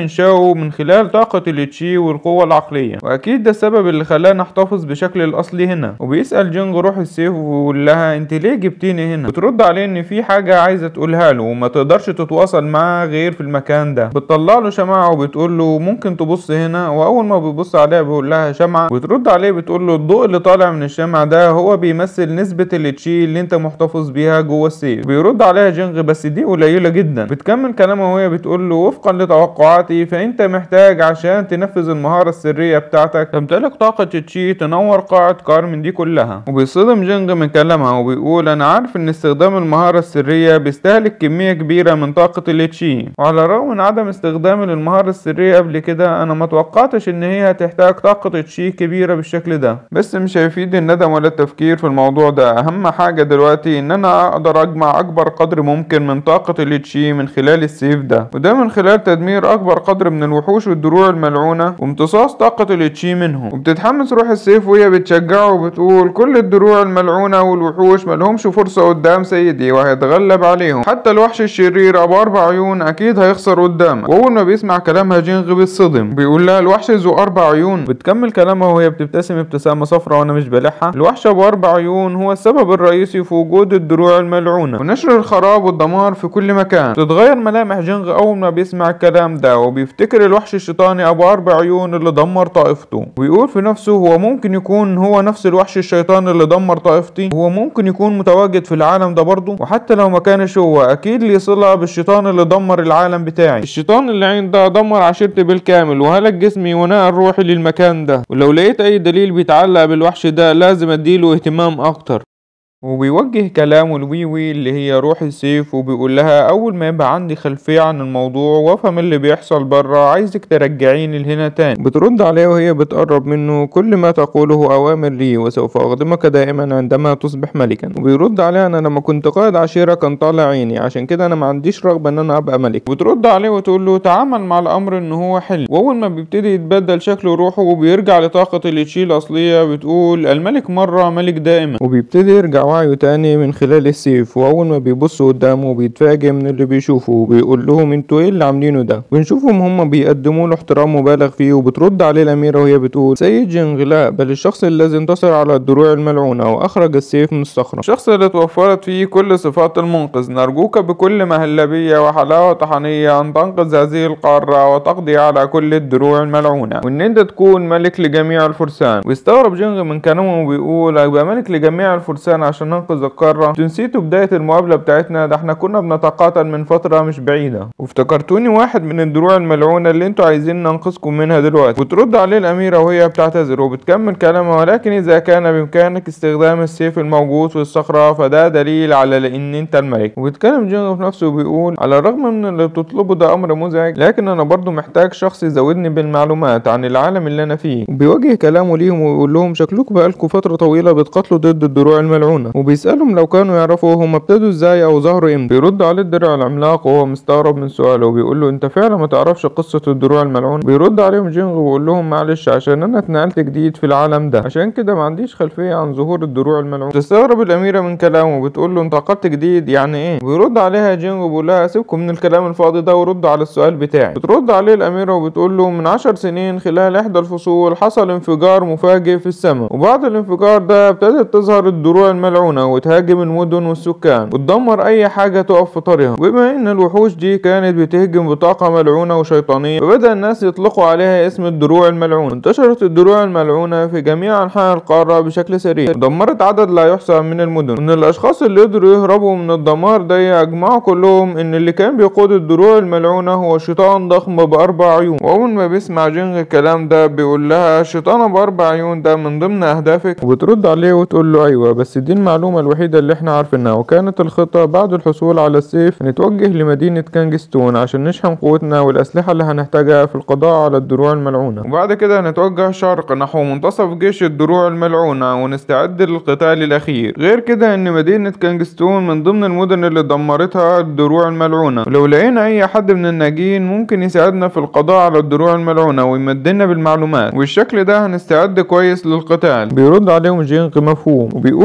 بيشوفه من خلال طاقة التشي والقوة العقلية واكيد ده السبب اللي خلانا نحتفظ بشكل الاصلي هنا وبيسأل جينج روح السيف ويقول لها انت ليه جبتيني هنا بترد عليه ان في حاجة عايزة تقولها له وما تقدرش تتواصل معاه غير في المكان ده بتطلع له شمعة وبتقول له ممكن تبص هنا واول ما بيبص عليها بيقول لها شمعة بترد عليه بتقول له الضوء اللي طالع من الشمع ده هو بيمثل نسبة التشي اللي انت محتفظ بيها جوه السيف بيرد عليها جينغ بس دي قليلة جدا بتكمل كلامها وهي بتقول له وفقا لتوقعاتي فانت محتاج عشان تنفذ المهارة السرية بتاعتك تمتلك طاقة تشي تنور قاعة كارمن دي كلها وبيصدم جينغ من كلامها وبيقول انا عارف ان استخدام المهارة السرية بيستهلك كمية كبيرة من طاقة التشي وعلى الرغم من عدم استخدامي للمهارة السرية قبل كده انا ما توقعتش ان هي هتحتاج طاقة تشي كبيرة بالشكل ده بس مش هيفيد الندم ولا التفكير في الموضوع ده اهم حاجة دلوقتي ان انا اقدر اجمع اكبر قدر ممكن من طاقة التشي من خلال السيف ده وده من خلال تدمير اكبر قدر من الوحوش والدروع الملعونة وامتصاص طاقة التشي منهم وبتتحمس روح السيف وهي بتشجعه وبتقول كل الدروع الملعونة والوحوش ملهمش فرصة قدام سيدي وهيتغلب عليهم حتى الوحش الشرير ابو اربع عيون اكيد هيخسر قدامك واول ما بيسمع كلامها جينغ بيتصدم بيقول لها الوحش ذو اربع عيون بتكمل كلامها وهي بتبتسم ابتسامة صفرا وانا مش بلحها الوحش ابو اربع عيون هو السبب الرئيسي في وجود الدروع الملعونة ونشر الخراب والدمار في كل مكان تتغير ملامح جينغ اول ما بيسمع الكلام ده وبيفتكر الوحش الشيطاني ابو اربع عيون اللي دمر طائفته ويقول في نفسه هو ممكن يكون هو نفس الوحش الشيطاني اللي دمر طائفتي هو ممكن يكون متواجد في العالم ده برضه وحتى لو ما كانش هو اكيد ليه صلة بالشيطان اللي دمر العالم بتاعي الشيطان اللي عين ده دمر عشيرتي بالكامل وهلك جسمي ونقل روحي للمكان ده ولو لقيت اي دليل بيتعلق بالوحش ده لازم اديله اهتمام اكتر وبيوجه كلامه لويوي اللي هي روح السيف وبيقول لها اول ما يبقى عندي خلفية عن الموضوع وافهم اللي بيحصل برا عايزك ترجعيني لهنا تاني بترد عليه وهي بتقرب منه كل ما تقوله اوامر لي وسوف اخدمك دائما عندما تصبح ملكا وبيرد عليها انا لما كنت قائد عشيرة كان طالع عيني عشان كده انا ما عنديش رغبة ان انا ابقى ملك بترد عليه وتقول له تعامل مع الامر ان هو حلو واول ما بيبتدي يتبدل شكله روحه وبيرجع لطاقة اللي تشيل الاصلية بتقول الملك مرة ملك دائما وبيبتدي يرجع وعيه تاني من خلال السيف واول ما بيبص قدامه بيتفاجئ من اللي بيشوفه وبيقول لهم انتوا ايه اللي عاملينه ده بنشوفهم هم بيقدموا له احترام مبالغ فيه وبترد عليه الاميره وهي بتقول سيد جنغلاء بل الشخص الذي انتصر على الدروع الملعونه واخرج السيف من الصخره الشخص اللي توفرت فيه كل صفات المنقذ نرجوك بكل مهلبيه وحلاوه طحنيه ان تنقذ هذه القاره وتقضي على كل الدروع الملعونه وان انت تكون ملك لجميع الفرسان ويستغرب جنغ من كلامه وبيقول ابقى ملك لجميع الفرسان عشان ننقذ القارة انتوا نسيتوا بداية المقابلة بتاعتنا ده احنا كنا بنتقاتل من فترة مش بعيدة وافتكرتوني واحد من الدروع الملعونة اللي انتوا عايزين ننقذكم منها دلوقتي وترد عليه الأميرة وهي بتعتذر وبتكمل كلامها ولكن إذا كان بإمكانك استخدام السيف الموجود في الصخرة فده دليل على إن أنت الملك وبيتكلم جينغ في نفسه وبيقول على الرغم من اللي بتطلبه ده أمر مزعج لكن أنا برضو محتاج شخص يزودني بالمعلومات عن العالم اللي أنا فيه وبيوجه كلامه ليهم ويقول لهم شكلكم بقالكم فترة طويلة بتقاتلوا ضد الدروع الملعونة وبيسألهم لو كانوا يعرفوا هم ابتدوا ازاي او ظهروا امتى بيرد عليه الدرع العملاق وهو مستغرب من سؤاله وبيقول له انت فعلا ما تعرفش قصة الدروع الملعونة بيرد عليهم جينغ ويقول لهم معلش عشان انا اتنقلت جديد في العالم ده عشان كده ما عنديش خلفية عن ظهور الدروع الملعونة تستغرب الأميرة من كلامه وبتقول له انت عقدت جديد يعني ايه بيرد عليها جينغ وبيقول لها سيبكم من الكلام الفاضي ده ورد على السؤال بتاعي بترد عليه الأميرة وبتقول له من عشر سنين خلال إحدى الفصول حصل انفجار مفاجئ في السماء وبعد الانفجار ده ابتدت تظهر الدروع الملعونة وتهاجم المدن والسكان وتدمر أي حاجة تقف في طريقها وبما إن الوحوش دي كانت بتهجم بطاقة ملعونة وشيطانية فبدأ الناس يطلقوا عليها اسم الدروع الملعونة انتشرت الدروع الملعونة في جميع أنحاء القارة بشكل سريع ودمرت عدد لا يحصى من المدن وإن الأشخاص اللي قدروا يهربوا من الدمار ده أجمعوا كلهم إن اللي كان بيقود الدروع الملعونة هو شيطان ضخم بأربع عيون وأول ما بيسمع جينغ الكلام ده بيقول لها الشيطان بأربع عيون ده من ضمن أهدافك وبترد عليه وتقول له أيوة بس دي المعلومة الوحيدة اللي احنا عارفينها وكانت الخطة بعد الحصول على السيف نتوجه لمدينة كانجستون عشان نشحن قوتنا والأسلحة اللي هنحتاجها في القضاء على الدروع الملعونة وبعد كده هنتوجه شرق نحو منتصف جيش الدروع الملعونة ونستعد للقتال الأخير غير كده إن مدينة كانجستون من ضمن المدن اللي دمرتها الدروع الملعونة ولو لقينا أي حد من الناجين ممكن يساعدنا في القضاء على الدروع الملعونة ويمدنا بالمعلومات والشكل ده هنستعد كويس للقتال بيرد عليهم جينغ مفهوم وبيقول في باله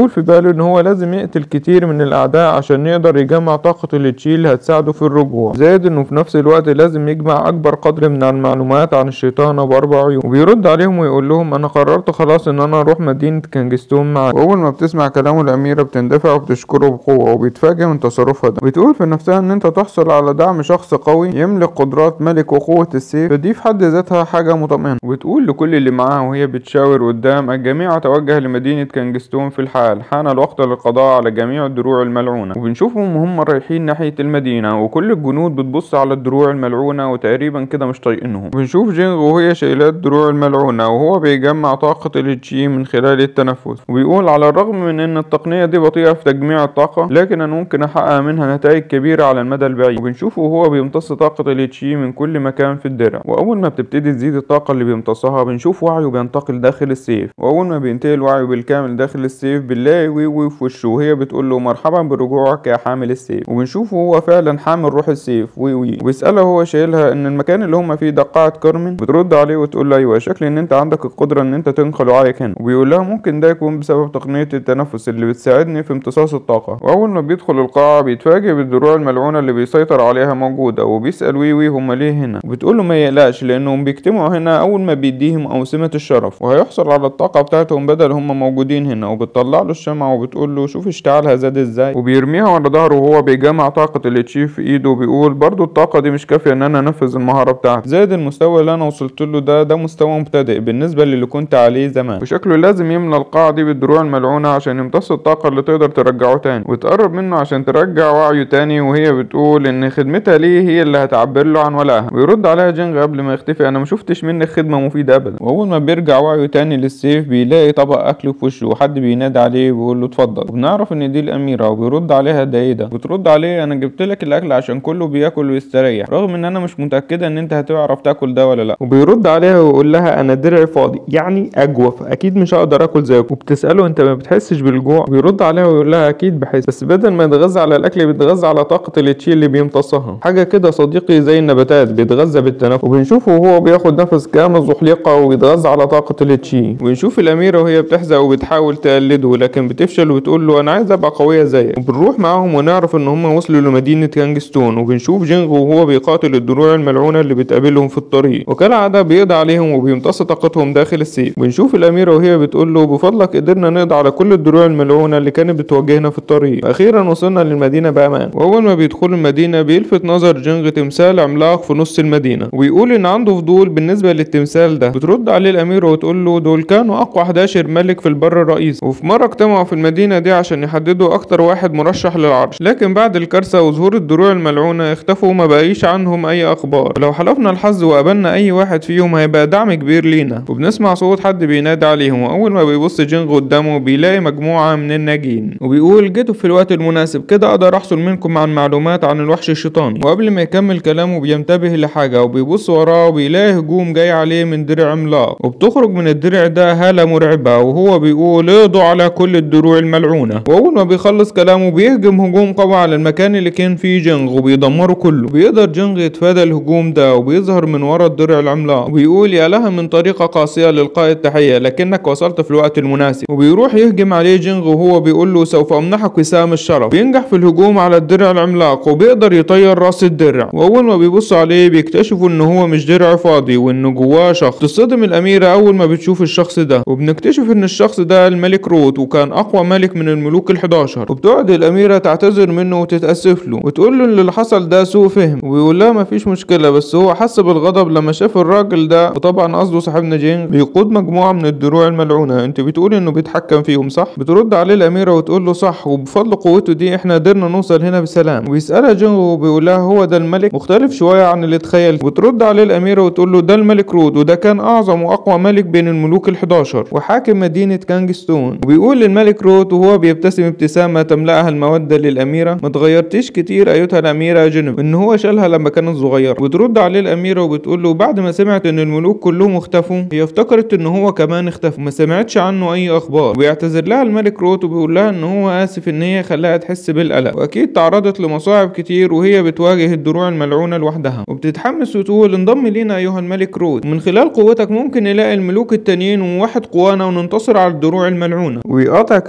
وقال ان هو لازم يقتل كتير من الاعداء عشان يقدر يجمع طاقة التشي اللي هتساعده في الرجوع زائد انه في نفس الوقت لازم يجمع اكبر قدر من المعلومات عن الشيطان ابو اربع عيون وبيرد عليهم ويقول لهم انا قررت خلاص ان انا اروح مدينة كانجستون معاه واول ما بتسمع كلامه الاميرة بتندفع وبتشكره بقوة وبيتفاجئ من تصرفها ده بتقول في نفسها ان انت تحصل على دعم شخص قوي يملك قدرات ملك وقوة السيف فدي في حد ذاتها حاجة مطمئنة وبتقول لكل اللي معاها وهي بتشاور قدام الجميع توجه لمدينة كانجستون في الحال حان الوقت للقضاء على جميع الدروع الملعونة وبنشوفهم وهم رايحين ناحية المدينة وكل الجنود بتبص على الدروع الملعونة وتقريبا كده مش طايقينهم بنشوف جينغ وهي شايلة الدروع الملعونة وهو بيجمع طاقة التشي من خلال التنفس وبيقول على الرغم من ان التقنية دي بطيئة في تجميع الطاقة لكن انا ممكن احقق منها نتائج كبيرة على المدى البعيد وبنشوفه وهو بيمتص طاقة التشي من كل مكان في الدرع واول ما بتبتدي تزيد الطاقة اللي بيمتصها بنشوف وعيه بينتقل داخل السيف واول ما بينتقل وعيه بالكامل داخل السيف بنلاقي وي وي في وشه وهي بتقول له مرحبا برجوعك يا حامل السيف وبنشوفه هو فعلا حامل روح السيف وي وي وبيسألها هو شايلها ان المكان اللي هم فيه ده قاعة كارمن بترد عليه وتقول له ايوه شكل ان انت عندك القدرة ان انت تنقل وعيك هنا وبيقول لها ممكن ده يكون بسبب تقنية التنفس اللي بتساعدني في امتصاص الطاقة واول ما بيدخل القاعة بيتفاجئ بالدروع الملعونة اللي بيسيطر عليها موجودة وبيسأل وي وي هم ليه هنا وبتقول له ما يقلقش لانهم بيجتمعوا هنا اول ما بيديهم اوسمة الشرف وهيحصل على الطاقة بتاعتهم بدل هم موجودين هنا وبتطلع له الشمعة وبتقول له شوف اشتعالها زاد ازاي وبيرميها ورا ظهره وهو بيجمع طاقة التشيف في ايده وبيقول برضو الطاقة دي مش كافية ان انا انفذ المهارة بتاعتي زائد المستوى اللي انا وصلت له ده ده مستوى مبتدئ بالنسبة للي كنت عليه زمان وشكله لازم يملى القاعة دي بالدروع الملعونة عشان يمتص الطاقة اللي تقدر ترجعه تاني وتقرب منه عشان ترجع وعيه تاني وهي بتقول ان خدمتها ليه هي اللي هتعبر له عن ولائها ويرد عليها جينغ قبل ما يختفي انا ما شفتش منك خدمة مفيدة ابدا واول ما بيرجع وعيه تاني للسيف بيلاقي طبق اكل في وشه وحد بينادي عليه وبيقول له اتفضل وبنعرف ان دي الاميرة وبيرد عليها ده ايه ده بترد عليه انا جبت لك الاكل عشان كله بياكل ويستريح رغم ان انا مش متأكدة ان انت هتعرف تاكل ده ولا لا وبيرد عليها ويقول لها انا درعي فاضي يعني اجوف اكيد مش هقدر اكل زيك وبتسأله انت ما بتحسش بالجوع بيرد عليها ويقول لها اكيد بحس بس بدل ما يتغذى على الاكل بيتغذى على طاقة التشي اللي بيمتصها حاجة كده صديقي زي النباتات بيتغذى بالتنفس وبنشوفه وهو بياخد نفس كامل زحليقة وبيتغذى على طاقة التشي ونشوف الأميرة وهي بتحزق وبتحاول تقلده لكن بتفشل وتقول له أنا عايز أبقى قوية زيك وبنروح معاهم ونعرف إن هم وصلوا لمدينة كانجستون وبنشوف جينغ وهو بيقاتل الدروع الملعونة اللي بتقابلهم في الطريق وكالعادة بيقضي عليهم وبيمتص طاقتهم داخل السيف ونشوف الأميرة وهي بتقول له بفضلك قدرنا نقضي على كل الدروع الملعونة اللي كانت بتواجهنا في الطريق أخيرا وصلنا للمدينة بأمان وأول ما بيدخلوا المدينة بيلفت نظر جينغ تمثال عملاق في نص المدينة ويقول إن عنده فضول بالنسبة للتمثال ده بترد عليه الأميرة وتقول له دول كانوا أقوى 11 ملك في البر الرئيسي وفي مرة اجتمعوا في المدينة دي عشان يحددوا أكتر واحد مرشح للعرش لكن بعد الكارثة وظهور الدروع الملعونة اختفوا وما بقيش عنهم أي أخبار ولو حلفنا الحظ وقابلنا أي واحد فيهم هيبقى دعم كبير لينا وبنسمع صوت حد بينادي عليهم وأول ما بيبص جينغ قدامه بيلاقي مجموعة من الناجين وبيقول جيتوا في الوقت المناسب كده أقدر أحصل منكم عن معلومات عن الوحش الشيطاني وقبل ما يكمل كلامه بينتبه لحاجة وبيبص وراه وبيلاقي هجوم جاي عليه من درع عملاق وبتخرج من الدرع ده هالة مرعبة وهو بيقول اقضوا على كل الدروع الملعونة وأول ما بيخلص كلامه بيهجم هجوم قوي على المكان اللي كان فيه جنغ وبيدمره كله بيقدر جنغ يتفادى الهجوم ده وبيظهر من ورا الدرع العملاق وبيقول يا لها من طريقة قاسية لإلقاء التحية لكنك وصلت في الوقت المناسب وبيروح يهجم عليه جنغ وهو بيقول له سوف أمنحك وسام الشرف بينجح في الهجوم على الدرع العملاق وبيقدر يطير راس الدرع وأول ما بيبص عليه بيكتشفوا إن هو مش درع فاضي وإن جواه شخص تصدم الأميرة أول ما بتشوف الشخص ده وبنكتشف إن الشخص ده الملك روت وكان أقوى ملك من الملوك ال11 وبتقعد الأميرة تعتذر منه وتتأسف له وتقول له إن اللي حصل ده سوء فهم وبيقول لها مفيش مشكلة بس هو حس بالغضب لما شاف الراجل ده وطبعا قصده صاحبنا جين بيقود مجموعة من الدروع الملعونة انت بتقول انه بيتحكم فيهم صح بترد عليه الأميرة وتقول له صح وبفضل قوته دي احنا قدرنا نوصل هنا بسلام ويسألها جين وبيقول لها هو ده الملك مختلف شوية عن اللي تخيل وترد عليه الأميرة وتقول له ده الملك رود وده كان أعظم وأقوى ملك بين الملوك ال11 وحاكم مدينة كانجستون وبيقول للملك رود وهو بيبتسم ابتسامة تملأها المودة للأميرة ما تغيرتيش كتير أيتها الأميرة جنب إن هو شالها لما كانت صغيرة وترد عليه الأميرة وبتقول له بعد ما سمعت إن الملوك كلهم اختفوا هي افتكرت إن هو كمان اختفى وما سمعتش عنه أي أخبار وبيعتذر لها الملك روت وبيقول لها إن هو آسف إن هي خلاها تحس بالقلق وأكيد تعرضت لمصاعب كتير وهي بتواجه الدروع الملعونة لوحدها وبتتحمس وتقول انضم لينا أيها الملك روت ومن خلال قوتك ممكن نلاقي الملوك التانيين ونوحد قوانا وننتصر على الدروع الملعونة ويقاطع كلام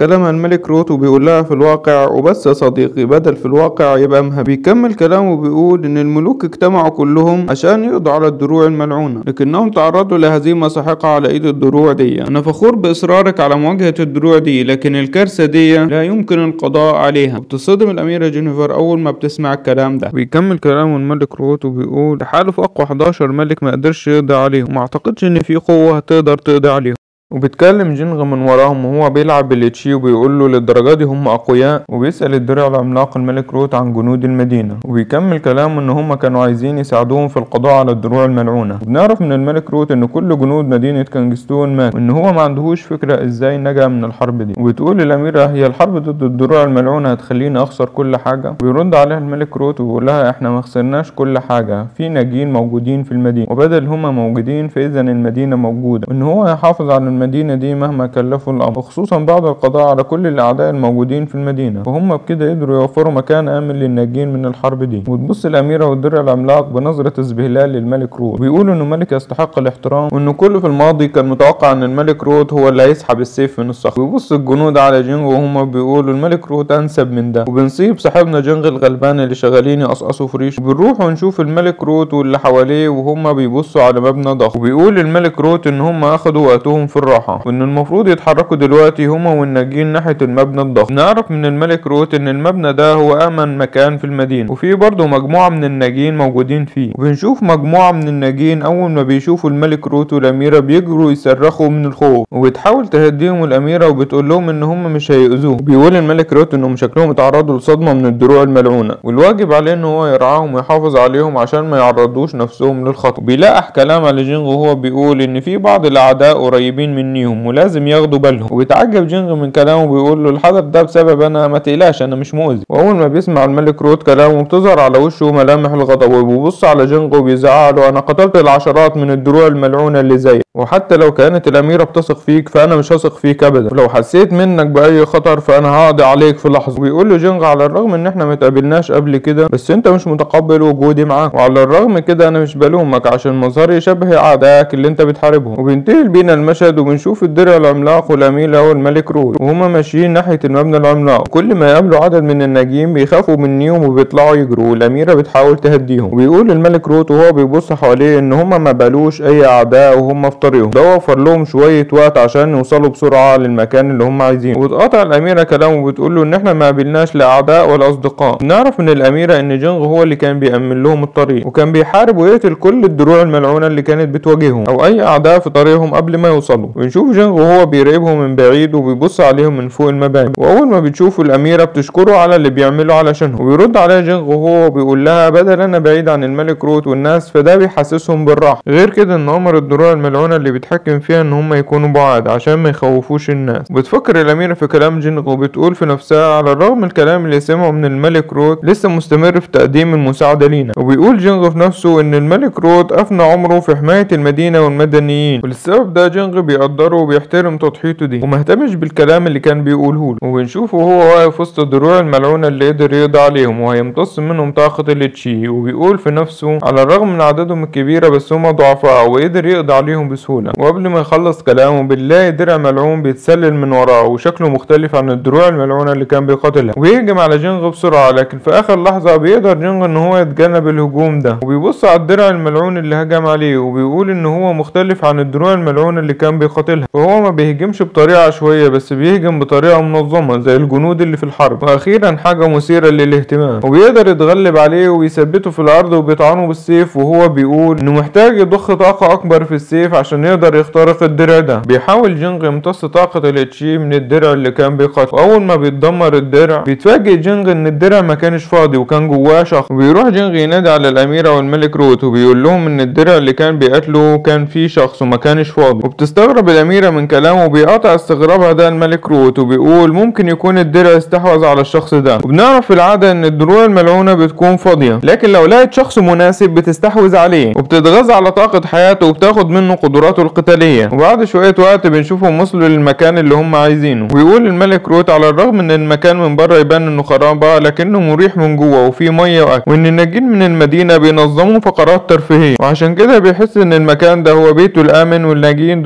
كلامها الملك روت وبيقول لها في الواقع وبس يا صديقي بدل في الواقع يبقى مهب بيكمل كلامه وبيقول ان الملوك اجتمعوا كلهم عشان يقضوا على الدروع الملعونة لكنهم تعرضوا لهزيمة ساحقة على ايد الدروع دي انا فخور باصرارك على مواجهة الدروع دي لكن الكارثة دي لا يمكن القضاء عليها بتصدم الاميرة جينيفر اول ما بتسمع الكلام ده بيكمل كلامه الملك روت وبيقول تحالف اقوى 11 ملك ما قدرش يقضي عليهم ما اعتقدش ان في قوة هتقدر تقضي عليهم وبيتكلم جينغ من وراهم وهو بيلعب بالتشي وبيقول له للدرجة دي هم أقوياء وبيسأل الدرع العملاق الملك روت عن جنود المدينة وبيكمل كلامه إن هم كانوا عايزين يساعدوهم في القضاء على الدروع الملعونة وبنعرف من الملك روت إن كل جنود مدينة كانجستون مات وإن هو ما عندهوش فكرة إزاي نجا من الحرب دي وبتقول الأميرة هي الحرب ضد الدروع الملعونة هتخليني أخسر كل حاجة ويرد عليها الملك روت ويقول لها إحنا ما خسرناش كل حاجة في ناجين موجودين في المدينة وبدل هم موجودين فإذا المدينة موجودة وإن هو يحافظ على المدينة دي مهما كلفوا الأمر وخصوصا بعد القضاء على كل الأعداء الموجودين في المدينة وهم بكده قدروا يوفروا مكان آمن للناجين من الحرب دي وتبص الأميرة والدرع العملاق بنظرة استهلال للملك روت بيقولوا إنه ملك يستحق الاحترام وإنه كل في الماضي كان متوقع إن الملك روت هو اللي هيسحب السيف من الصخر ويبص الجنود على جينغ وهم بيقولوا الملك روت أنسب من ده وبنصيب صاحبنا جينغ الغلبان اللي شغالين يقصقصوا في ريشه وبنروح ونشوف الملك روت واللي حواليه وهم بيبصوا على مبنى ضخم وبيقول الملك روت إن هم أخدوا وقتهم في الراحة وإن المفروض يتحركوا دلوقتي هما والناجين ناحية المبنى الضخم نعرف من الملك روت إن المبنى ده هو أمن مكان في المدينة وفي برضه مجموعة من الناجين موجودين فيه وبنشوف مجموعة من الناجين أول ما بيشوفوا الملك روت والأميرة بيجروا يصرخوا من الخوف وبتحاول تهديهم الأميرة وبتقول لهم إن هم مش هيأذوه بيقول الملك روت إنهم شكلهم اتعرضوا لصدمة من الدروع الملعونة والواجب عليه إن هو يرعاهم ويحافظ عليهم عشان ما يعرضوش نفسهم للخطر بيلاقح كلام على جينغ وهو بيقول إن في بعض الأعداء قريبين منيهم ولازم ياخدوا بالهم وبيتعجب جينغ من كلامه وبيقول له الحدث ده بسبب انا ما تقلقش انا مش مؤذي واول ما بيسمع الملك روت كلامه بتظهر على وشه ملامح الغضب وبيبص على جينغ وبيزعق له انا قتلت العشرات من الدروع الملعونه اللي زيك وحتى لو كانت الاميره بتثق فيك فانا مش هثق فيك ابدا ولو حسيت منك باي خطر فانا هقضي عليك في لحظه وبيقول له جينغ على الرغم ان احنا ما اتقابلناش قبل كده بس انت مش متقبل وجودي معاك وعلى الرغم كده انا مش بلومك عشان مظهري يشبه اعدائك اللي انت بتحاربهم وبينتهي بينا المشهد وبنشوف الدرع العملاق والامير هو الملك روت وهما ماشيين ناحيه المبنى العملاق كل ما يقابلوا عدد من الناجين بيخافوا منيهم وبيطلعوا يجروا والاميره بتحاول تهديهم وبيقول الملك روت وهو بيبص حواليه ان هما ما بالوش اي اعداء وهم في طريقهم ده وفر لهم شويه وقت عشان يوصلوا بسرعه للمكان اللي هم عايزينه وتقاطع الاميره كلامه وبتقول له ان احنا ما قابلناش لا اعداء ولا اصدقاء نعرف من الاميره ان جينغ هو اللي كان بيأمن لهم الطريق وكان بيحارب ويقتل كل الدروع الملعونه اللي كانت بتواجههم او اي اعداء في طريقهم قبل ما يوصلوا ونشوف جينغ وهو بيراقبهم من بعيد وبيبص عليهم من فوق المباني واول ما بتشوفوا الاميره بتشكره على اللي بيعمله علشانهم وبيرد عليها جينغ وهو بيقول لها بدل انا بعيد عن الملك روت والناس فده بيحسسهم بالراحه غير كده ان امر الدروع الملعونه اللي بيتحكم فيها ان هم يكونوا بعاد عشان ما يخوفوش الناس بتفكر الاميره في كلام جينغ وبتقول في نفسها على الرغم من الكلام اللي سمعه من الملك روت لسه مستمر في تقديم المساعده لينا وبيقول جينغ في نفسه ان الملك روت افنى عمره في حمايه المدينه والمدنيين وللسبب ده جينغ بيقدره وبيحترم تضحيته دي ومهتمش بالكلام اللي كان بيقوله له وبنشوفه وهو واقف وسط الدروع الملعونه اللي قدر يقضي عليهم وهيمتص منهم طاقه التشي وبيقول في نفسه على الرغم من عددهم الكبيره بس هم ضعفاء وقدر يقضي عليهم بسهوله وقبل ما يخلص كلامه بنلاقي درع ملعون بيتسلل من وراه وشكله مختلف عن الدروع الملعونه اللي كان بيقاتلها ويهجم على جينغ بسرعه لكن في اخر لحظه بيقدر جينغ ان هو يتجنب الهجوم ده وبيبص على الدرع الملعون اللي هجم عليه وبيقول ان هو مختلف عن الدروع الملعونه اللي كان بيقاتلها وهو ما بيهجمش بطريقه عشوائيه بس بيهجم بطريقه منظمه زي الجنود اللي في الحرب واخيرا حاجه مثيره للاهتمام وبيقدر يتغلب عليه ويثبته في الارض وبيطعنه بالسيف وهو بيقول انه محتاج يضخ طاقه اكبر في السيف عشان يقدر يخترق الدرع ده بيحاول جينغ يمتص طاقه الاتشي من الدرع اللي كان بيقاتل واول ما بيتدمر الدرع بيتفاجئ جينغ ان الدرع ما كانش فاضي وكان جواه شخص وبيروح جينغ ينادي على الاميره والملك روت وبيقول لهم ان الدرع اللي كان بيقاتله كان فيه شخص وما كانش فاضي وبتستغرب الاميره من كلامه وبيقاطع استغرابها ده الملك روت وبيقول ممكن يكون الدرع استحوذ على الشخص ده وبنعرف في العاده ان الدروع الملعونه بتكون فاضيه لكن لو لقت شخص مناسب بتستحوذ عليه وبتتغذى على طاقه حياته وبتاخد منه قدراته القتاليه وبعد شويه وقت بنشوفهم وصلوا للمكان اللي هم عايزينه ويقول الملك روت على الرغم ان المكان من بره يبان انه خرابه لكنه مريح من جوه وفيه ميه واكل وان الناجين من المدينه بينظموا فقرات ترفيهيه وعشان كده بيحس ان المكان ده هو بيته الامن والناجين دول هم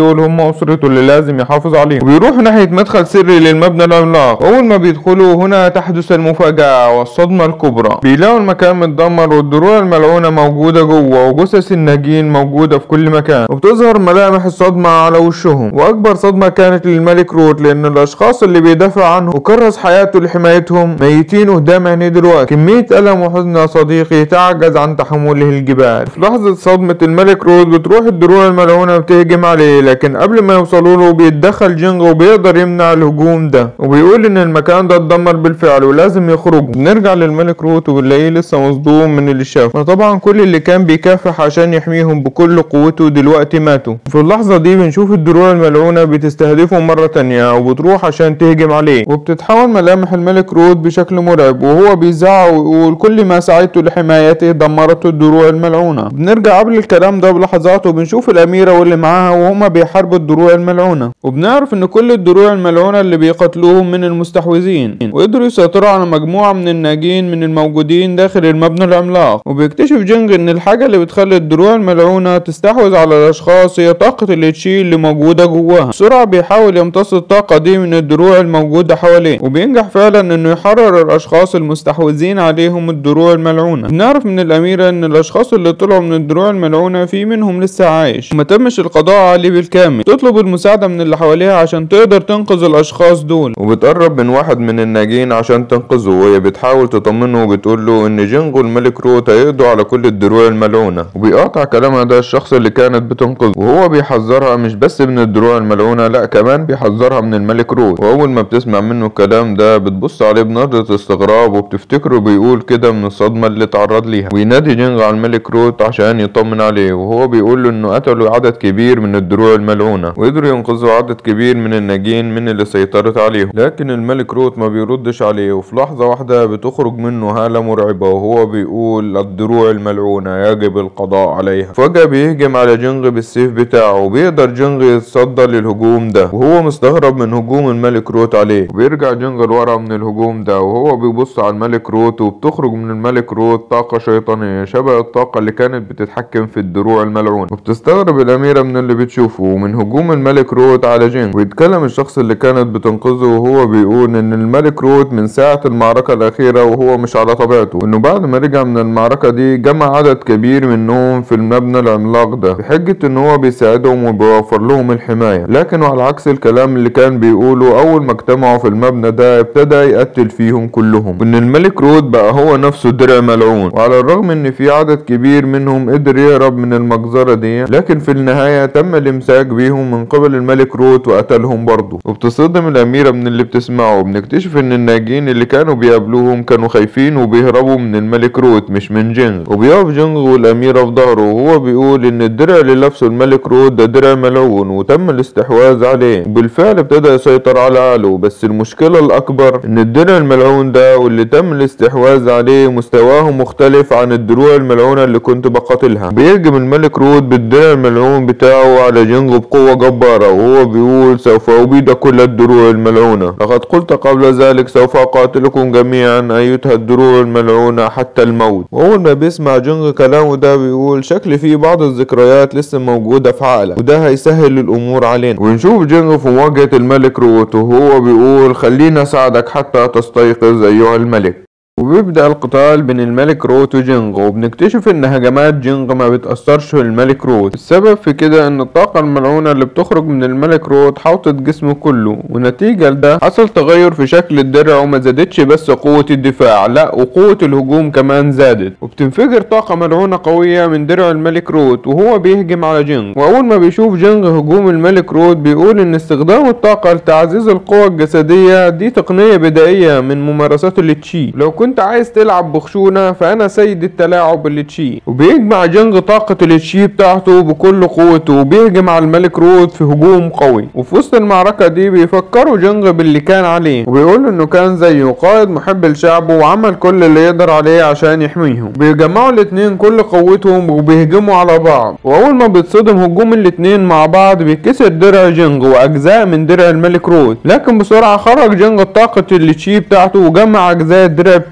واسرته اللي لازم يحافظ عليهم وبيروح ناحية مدخل سري للمبنى العملاق اول ما بيدخلوا هنا تحدث المفاجأة والصدمة الكبرى بيلاقوا المكان متدمر والدروع الملعونة موجودة جوه وجثث الناجين موجودة في كل مكان وبتظهر ملامح الصدمة على وشهم واكبر صدمة كانت للملك روت لان الاشخاص اللي بيدافع عنه وكرس حياته لحمايتهم ميتين قدام عينيه دلوقتي كمية ألم وحزن يا صديقي تعجز عن تحمله الجبال في لحظة صدمة الملك رود بتروح الدروع الملعونة وبتهجم عليه لكن قبل ما يوصلوا له بيتدخل جينغ وبيقدر يمنع الهجوم ده وبيقول ان المكان ده اتدمر بالفعل ولازم يخرجوا بنرجع للملك روت وبنلاقيه لسه مصدوم من اللي شافه فطبعا كل اللي كان بيكافح عشان يحميهم بكل قوته دلوقتي ماتوا في اللحظة دي بنشوف الدروع الملعونة بتستهدفه مرة تانية وبتروح عشان تهجم عليه وبتتحول ملامح الملك رود بشكل مرعب وهو بيزعق ويقول كل ما سعيت لحمايته دمرته الدروع الملعونة بنرجع قبل الكلام ده بلحظات وبنشوف الأميرة واللي معاها وهما بيحاربوا الدروع الملعونة وبنعرف إن كل الدروع الملعونة اللي بيقتلوهم من المستحوذين وقدروا يسيطروا على مجموعة من الناجين من الموجودين داخل المبنى العملاق وبيكتشف جينج إن الحاجة اللي بتخلي الدروع الملعونة تستحوذ على الأشخاص هي طاقة الاتشي اللي موجودة جواها بسرعة بيحاول يمتص الطاقة دي من الدروع الموجودة حواليه وبينجح فعلا إنه يحرر الأشخاص المستحوذين عليهم الدروع الملعونة بنعرف من الأميرة إن الأشخاص اللي طلعوا من الدروع الملعونة في منهم لسه عايش وما تمش القضاء عليه بالكامل تطلب المساعدة من اللي حواليها عشان تقدر تنقذ الأشخاص دول وبتقرب من واحد من الناجين عشان تنقذه وهي بتحاول تطمنه وبتقول له إن جينجو الملك روت هيقضوا على كل الدروع الملعونة وبيقاطع كلامها ده الشخص اللي كانت بتنقذه وهو بيحذرها مش بس من الدروع الملعونة لا كمان بيحذرها من الملك روت وأول ما بتسمع منه الكلام ده بتبص عليه بنظرة استغراب وبتفتكره بيقول كده من الصدمة اللي اتعرض ليها وينادي جينج على الملك روت عشان يطمن عليه وهو بيقول له انه قتلوا عدد كبير من الدروع الملعونة وقدروا ينقذوا عدد كبير من الناجين من اللي سيطرت عليهم لكن الملك روت ما بيردش عليه وفي لحظة واحدة بتخرج منه هالة مرعبة وهو بيقول الدروع الملعونة يجب القضاء عليها فجأة بيهجم على جينج بالسيف بتاعه وبيقدر جينج يتصدى للهجوم ده وهو مستغرب من هجوم الملك روت عليه وبيرجع جينج لورا من الهجوم ده وهو بيبص على الملك روت وبتخرج من الملك روت طاقة شيطانية شبه الطاقة اللي كانت بتتحكم في الدروع الملعونة وبتستغرب الأميرة من اللي بتشوفه ومن هجوم الملك روت على جينج ويتكلم الشخص اللي كانت بتنقذه وهو بيقول إن الملك روت من ساعة المعركة الأخيرة وهو مش على طبيعته وإنه بعد ما رجع من المعركة دي جمع عدد كبير منهم في المبنى العملاق ده بحجة إن هو بيساعدهم وبيوفر لهم الحماية لكن على عكس الكلام اللي كان بيقوله أول ما اجتمعوا في المبنى ده ابتدى يقتل فيهم كلهم وإن الملك روت بقى هو نفسه درع ملعون وعلى الرغم إن في عدد كبير منهم قدر يهرب من المجزرة دي لكن في النهاية تم الإمساك بيهم من قبل الملك روت وقتلهم برضه وبتصدم الأميرة من اللي بتسمعه وبنكتشف إن الناجين اللي كانوا بيقابلوهم كانوا خايفين وبيهربوا من الملك روت مش من جينغ وبيقف جينغ والأميرة في ظهره وهو بيقول إن الدرع اللي لابسه الملك روت ده درع ملعون وتم الاستحواذ عليه وبالفعل ابتدى يسيطر على عقله بس المشكلة الأكبر إن الدرع الملعون ده واللي تم الاستحواذ عليه مستواه مختلف عن الدروع الملعونة اللي كنت بقاتلها بيهجم الملك رود بالدرع الملعون بتاعه على جينغ بقوة جبارة وهو بيقول سوف أبيد كل الدروع الملعونة لقد قلت قبل ذلك سوف أقاتلكم جميعا أيتها الدروع الملعونة حتى الموت وأول ما بيسمع جينغ كلامه ده بيقول شكل فيه بعض الذكريات لسه موجودة في عقلك وده هيسهل الأمور علينا ونشوف جينغ في مواجهة الملك روت وهو بيقول خلينا أساعدك حتى تستيقظ أيها الملك وبيبدأ القتال بين الملك روت وجينغ وبنكتشف ان هجمات جينغ ما بتأثرش في الملك روت السبب في كده ان الطاقة الملعونة اللي بتخرج من الملك روت حوطت جسمه كله ونتيجة لده حصل تغير في شكل الدرع وما زادتش بس قوة الدفاع لا وقوة الهجوم كمان زادت وبتنفجر طاقة ملعونة قوية من درع الملك روت وهو بيهجم على جينغ واول ما بيشوف جينغ هجوم الملك روت بيقول ان استخدام الطاقة لتعزيز القوة الجسدية دي تقنية بدائية من ممارسات التشي لو كنت عايز تلعب بخشونة فأنا سيد التلاعب بالتشي وبيجمع جنج طاقة التشي بتاعته بكل قوته وبيهجم على الملك رود في هجوم قوي وفي وسط المعركة دي بيفكروا جنج باللي كان عليه وبيقول انه كان زيه قائد محب لشعبه وعمل كل اللي يقدر عليه عشان يحميهم بيجمعوا الاتنين كل قوتهم وبيهجموا على بعض واول ما بيتصدم هجوم الاتنين مع بعض بيتكسر درع جنج واجزاء من درع الملك رود لكن بسرعة خرج جنج طاقة التشي بتاعته وجمع اجزاء الدرع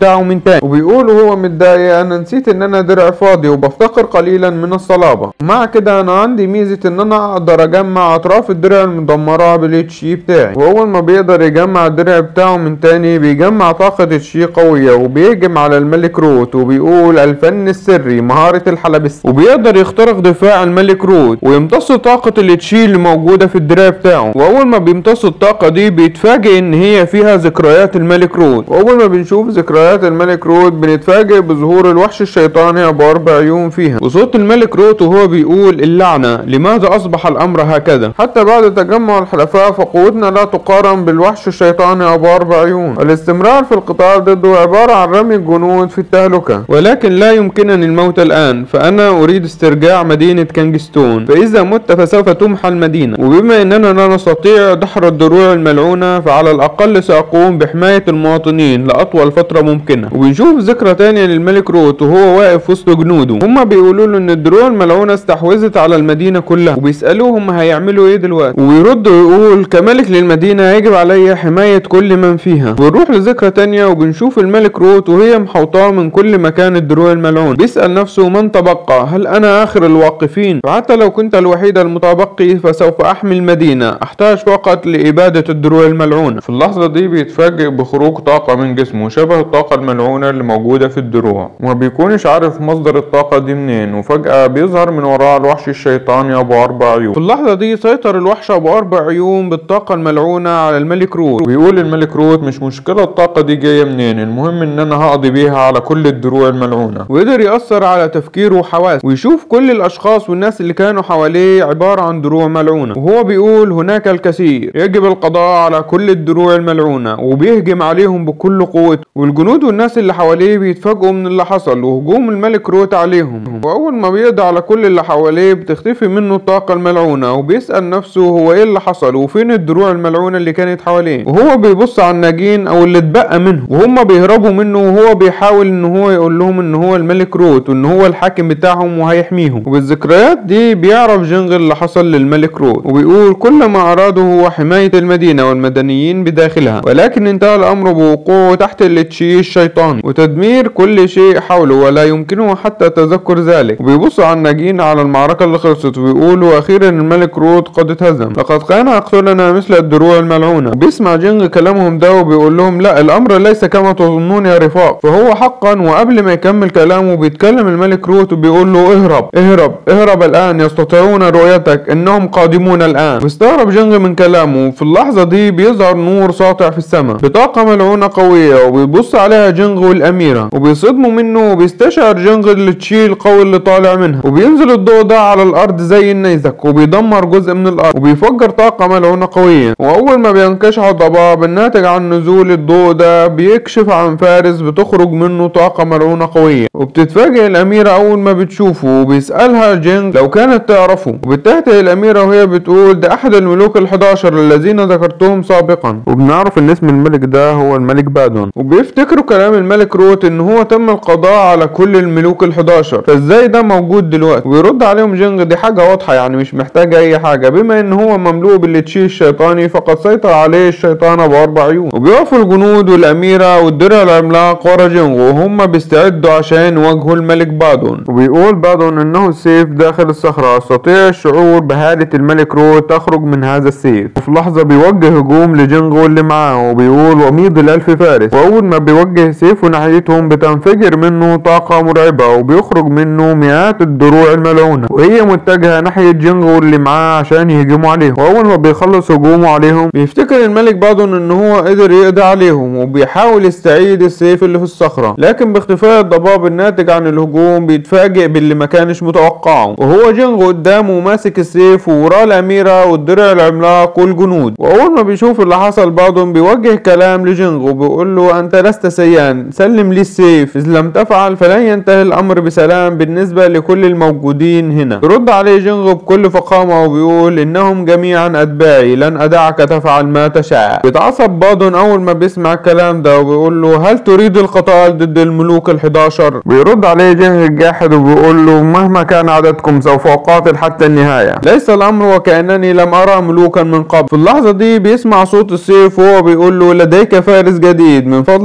بتاعه من تاني وبيقول وهو متضايق انا نسيت ان انا درع فاضي وبفتقر قليلا من الصلابة مع كده انا عندي ميزة ان انا اقدر اجمع اطراف الدرع المدمرة بالاتشي بتاعي واول ما بيقدر يجمع الدرع بتاعه من تاني بيجمع طاقة اتشي قوية وبيهجم على الملك روت وبيقول الفن السري مهارة الحلبس وبيقدر يخترق دفاع الملك روت ويمتص طاقة الاتشي اللي موجودة في الدراع بتاعه واول ما بيمتص الطاقة دي بيتفاجئ ان هي فيها ذكريات الملك روت واول ما بنشوف ذكريات الملك روت بنتفاجئ بظهور الوحش الشيطاني ابو اربع عيون فيها وصوت الملك روت وهو بيقول اللعنة لماذا اصبح الامر هكذا حتى بعد تجمع الحلفاء فقوتنا لا تقارن بالوحش الشيطاني ابو اربع عيون الاستمرار في القتال ضده عبارة عن رمي الجنود في التهلكة ولكن لا يمكنني الموت الان فانا اريد استرجاع مدينة كانجستون فاذا مت فسوف تمحى المدينة وبما اننا لا نستطيع دحر الدروع الملعونة فعلى الاقل ساقوم بحماية المواطنين لأطول فترة ممكنة وبنشوف ذكرى تانية للملك روت وهو واقف وسط جنوده هما بيقولوا له ان الدروع الملعونة استحوذت على المدينة كلها وبيسألوه هم هيعملوا ايه دلوقتي ويرد ويقول كملك للمدينة يجب علي حماية كل من فيها ونروح لذكرى تانية وبنشوف الملك روت وهي محوطاه من كل مكان الدروع الملعون بيسأل نفسه من تبقى هل انا اخر الواقفين فحتى لو كنت الوحيد المتبقي فسوف احمي المدينة احتاج فقط لابادة الدروع الملعونة في اللحظة دي بيتفاجئ بخروج طاقة من جسمه شبه الطاقة الملعونة اللي موجودة في الدروع وما بيكونش عارف مصدر الطاقة دي منين وفجأة بيظهر من وراء الوحش الشيطاني أبو أربع عيون في اللحظة دي سيطر الوحش أبو أربع عيون بالطاقة الملعونة على الملك روت وبيقول الملك روت مش مشكلة الطاقة دي جاية منين المهم إن أنا هقضي بيها على كل الدروع الملعونة وقدر يأثر على تفكيره وحواسه ويشوف كل الأشخاص والناس اللي كانوا حواليه عبارة عن دروع ملعونة وهو بيقول هناك الكثير يجب القضاء على كل الدروع الملعونة وبيهجم عليهم بكل قوته والجنود والناس اللي حواليه بيتفاجئوا من اللي حصل وهجوم الملك روت عليهم واول ما بيقضي على كل اللي حواليه بتختفي منه الطاقة الملعونة وبيسأل نفسه هو ايه اللي حصل وفين الدروع الملعونة اللي كانت حواليه وهو بيبص على الناجين او اللي اتبقى منه وهم بيهربوا منه وهو بيحاول ان هو يقول لهم ان هو الملك روت وان هو الحاكم بتاعهم وهيحميهم وبالذكريات دي بيعرف جنغ اللي حصل للملك روت وبيقول كل ما اراده هو حماية المدينة والمدنيين بداخلها ولكن انتهى الامر بوقوعه تحت التشي الشيطاني وتدمير كل شيء حوله ولا يمكنه حتى تذكر ذلك وبيبص على الناجين على المعركة اللي خلصت وبيقول واخيرا الملك روت قد اتهزم لقد كان يقتلنا مثل الدروع الملعونة وبيسمع جينغ كلامهم ده وبيقول لهم لا الامر ليس كما تظنون يا رفاق فهو حقا وقبل ما يكمل كلامه بيتكلم الملك روت وبيقول له اهرب اهرب اهرب الان يستطيعون رؤيتك انهم قادمون الان واستغرب جينغ من كلامه في اللحظة دي بيظهر نور ساطع في السماء بطاقة ملعونة قوية وبيبص عليها جينغ والأميرة وبيصدموا منه وبيستشعر جينغ التشي القوي اللي طالع منها وبينزل الضوء ده على الأرض زي النيزك وبيدمر جزء من الأرض وبيفجر طاقة ملعونة قوية وأول ما بينكشح الضباب الناتج عن نزول الضوء ده بيكشف عن فارس بتخرج منه طاقة ملعونة قوية وبتتفاجئ الأميرة أول ما بتشوفه وبيسألها جينغ لو كانت تعرفه وبتهتئ الأميرة وهي بتقول ده أحد الملوك ال11 الذين ذكرتهم سابقا وبنعرف ان اسم الملك ده هو الملك بادون وبيفتكروا كلام الملك روت ان هو تم القضاء على كل الملوك ال11 فازاي ده موجود دلوقتي ويرد عليهم جينغ دي حاجة واضحة يعني مش محتاجة اي حاجة بما ان هو مملوء بالتشي الشيطاني فقد سيطر عليه الشيطان ابو اربع عيون وبيقفوا الجنود والاميرة والدرع العملاق ورا جينغ وهم بيستعدوا عشان يواجهوا الملك بادون وبيقول بادون انه السيف داخل الصخرة استطيع الشعور بهالة الملك روت تخرج من هذا السيف وفي لحظة بيوجه هجوم لجينغ واللي معاه وبيقول وميض الألف فارس وأول ما بيوجه سيفه ناحيتهم بتنفجر منه طاقة مرعبة وبيخرج منه مئات الدروع الملعونة وهي متجهة ناحية جينغ واللي معاه عشان يهجموا عليهم وأول ما بيخلص هجومه عليهم بيفتكر الملك بادون إن هو قدر يقضي عليهم وبيحاول يستعيد السيف اللي في الصخرة لكن باختفاء الضباب الناتج عن الهجوم بيتفاجئ باللي ما كانش متوقعه وهو جينغ قدامه ماسك السيف ووراه الأميرة والدرع العملاق والجنود وأول ما بيشوف اللي حصل بادون بيوجه كلام لجينغ وبيقول له أنت لست سيان سلم لي السيف إذ لم تفعل فلن ينتهي الأمر بسلام بالنسبة لكل الموجودين هنا يرد عليه جينغ بكل فخامة وبيقول إنهم جميعا أتباعي لن أدعك تفعل ما تشاء بيتعصب بادون أول ما بيسمع الكلام ده وبيقول له هل تريد القتال ضد الملوك ال11 بيرد عليه جينغ الجاحد وبيقول له مهما كان عددكم سوف أقاتل حتى النهاية ليس الأمر وكأنني لم أرى ملوكا من قبل في اللحظة دي بيسمع صوت السيف وهو بيقول له لديك فارس جديد من فضلك قم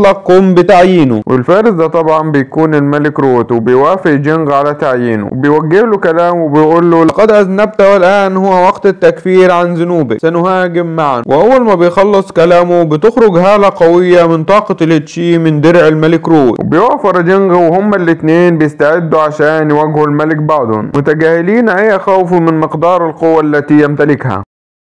وبيأمرهم بتعيينه والفارس ده طبعا بيكون الملك روت وبيوافق جينغ على تعيينه وبيوجه له كلام وبيقول له لقد أذنبت والآن هو وقت التكفير عن ذنوبك سنهاجم معا وأول ما بيخلص كلامه بتخرج هالة قوية من طاقة التشي من درع الملك روت وبيقفوا راجينغ وهما الاتنين بيستعدوا عشان يواجهوا الملك بعضهم متجاهلين أي خوف من مقدار القوة التي يمتلكها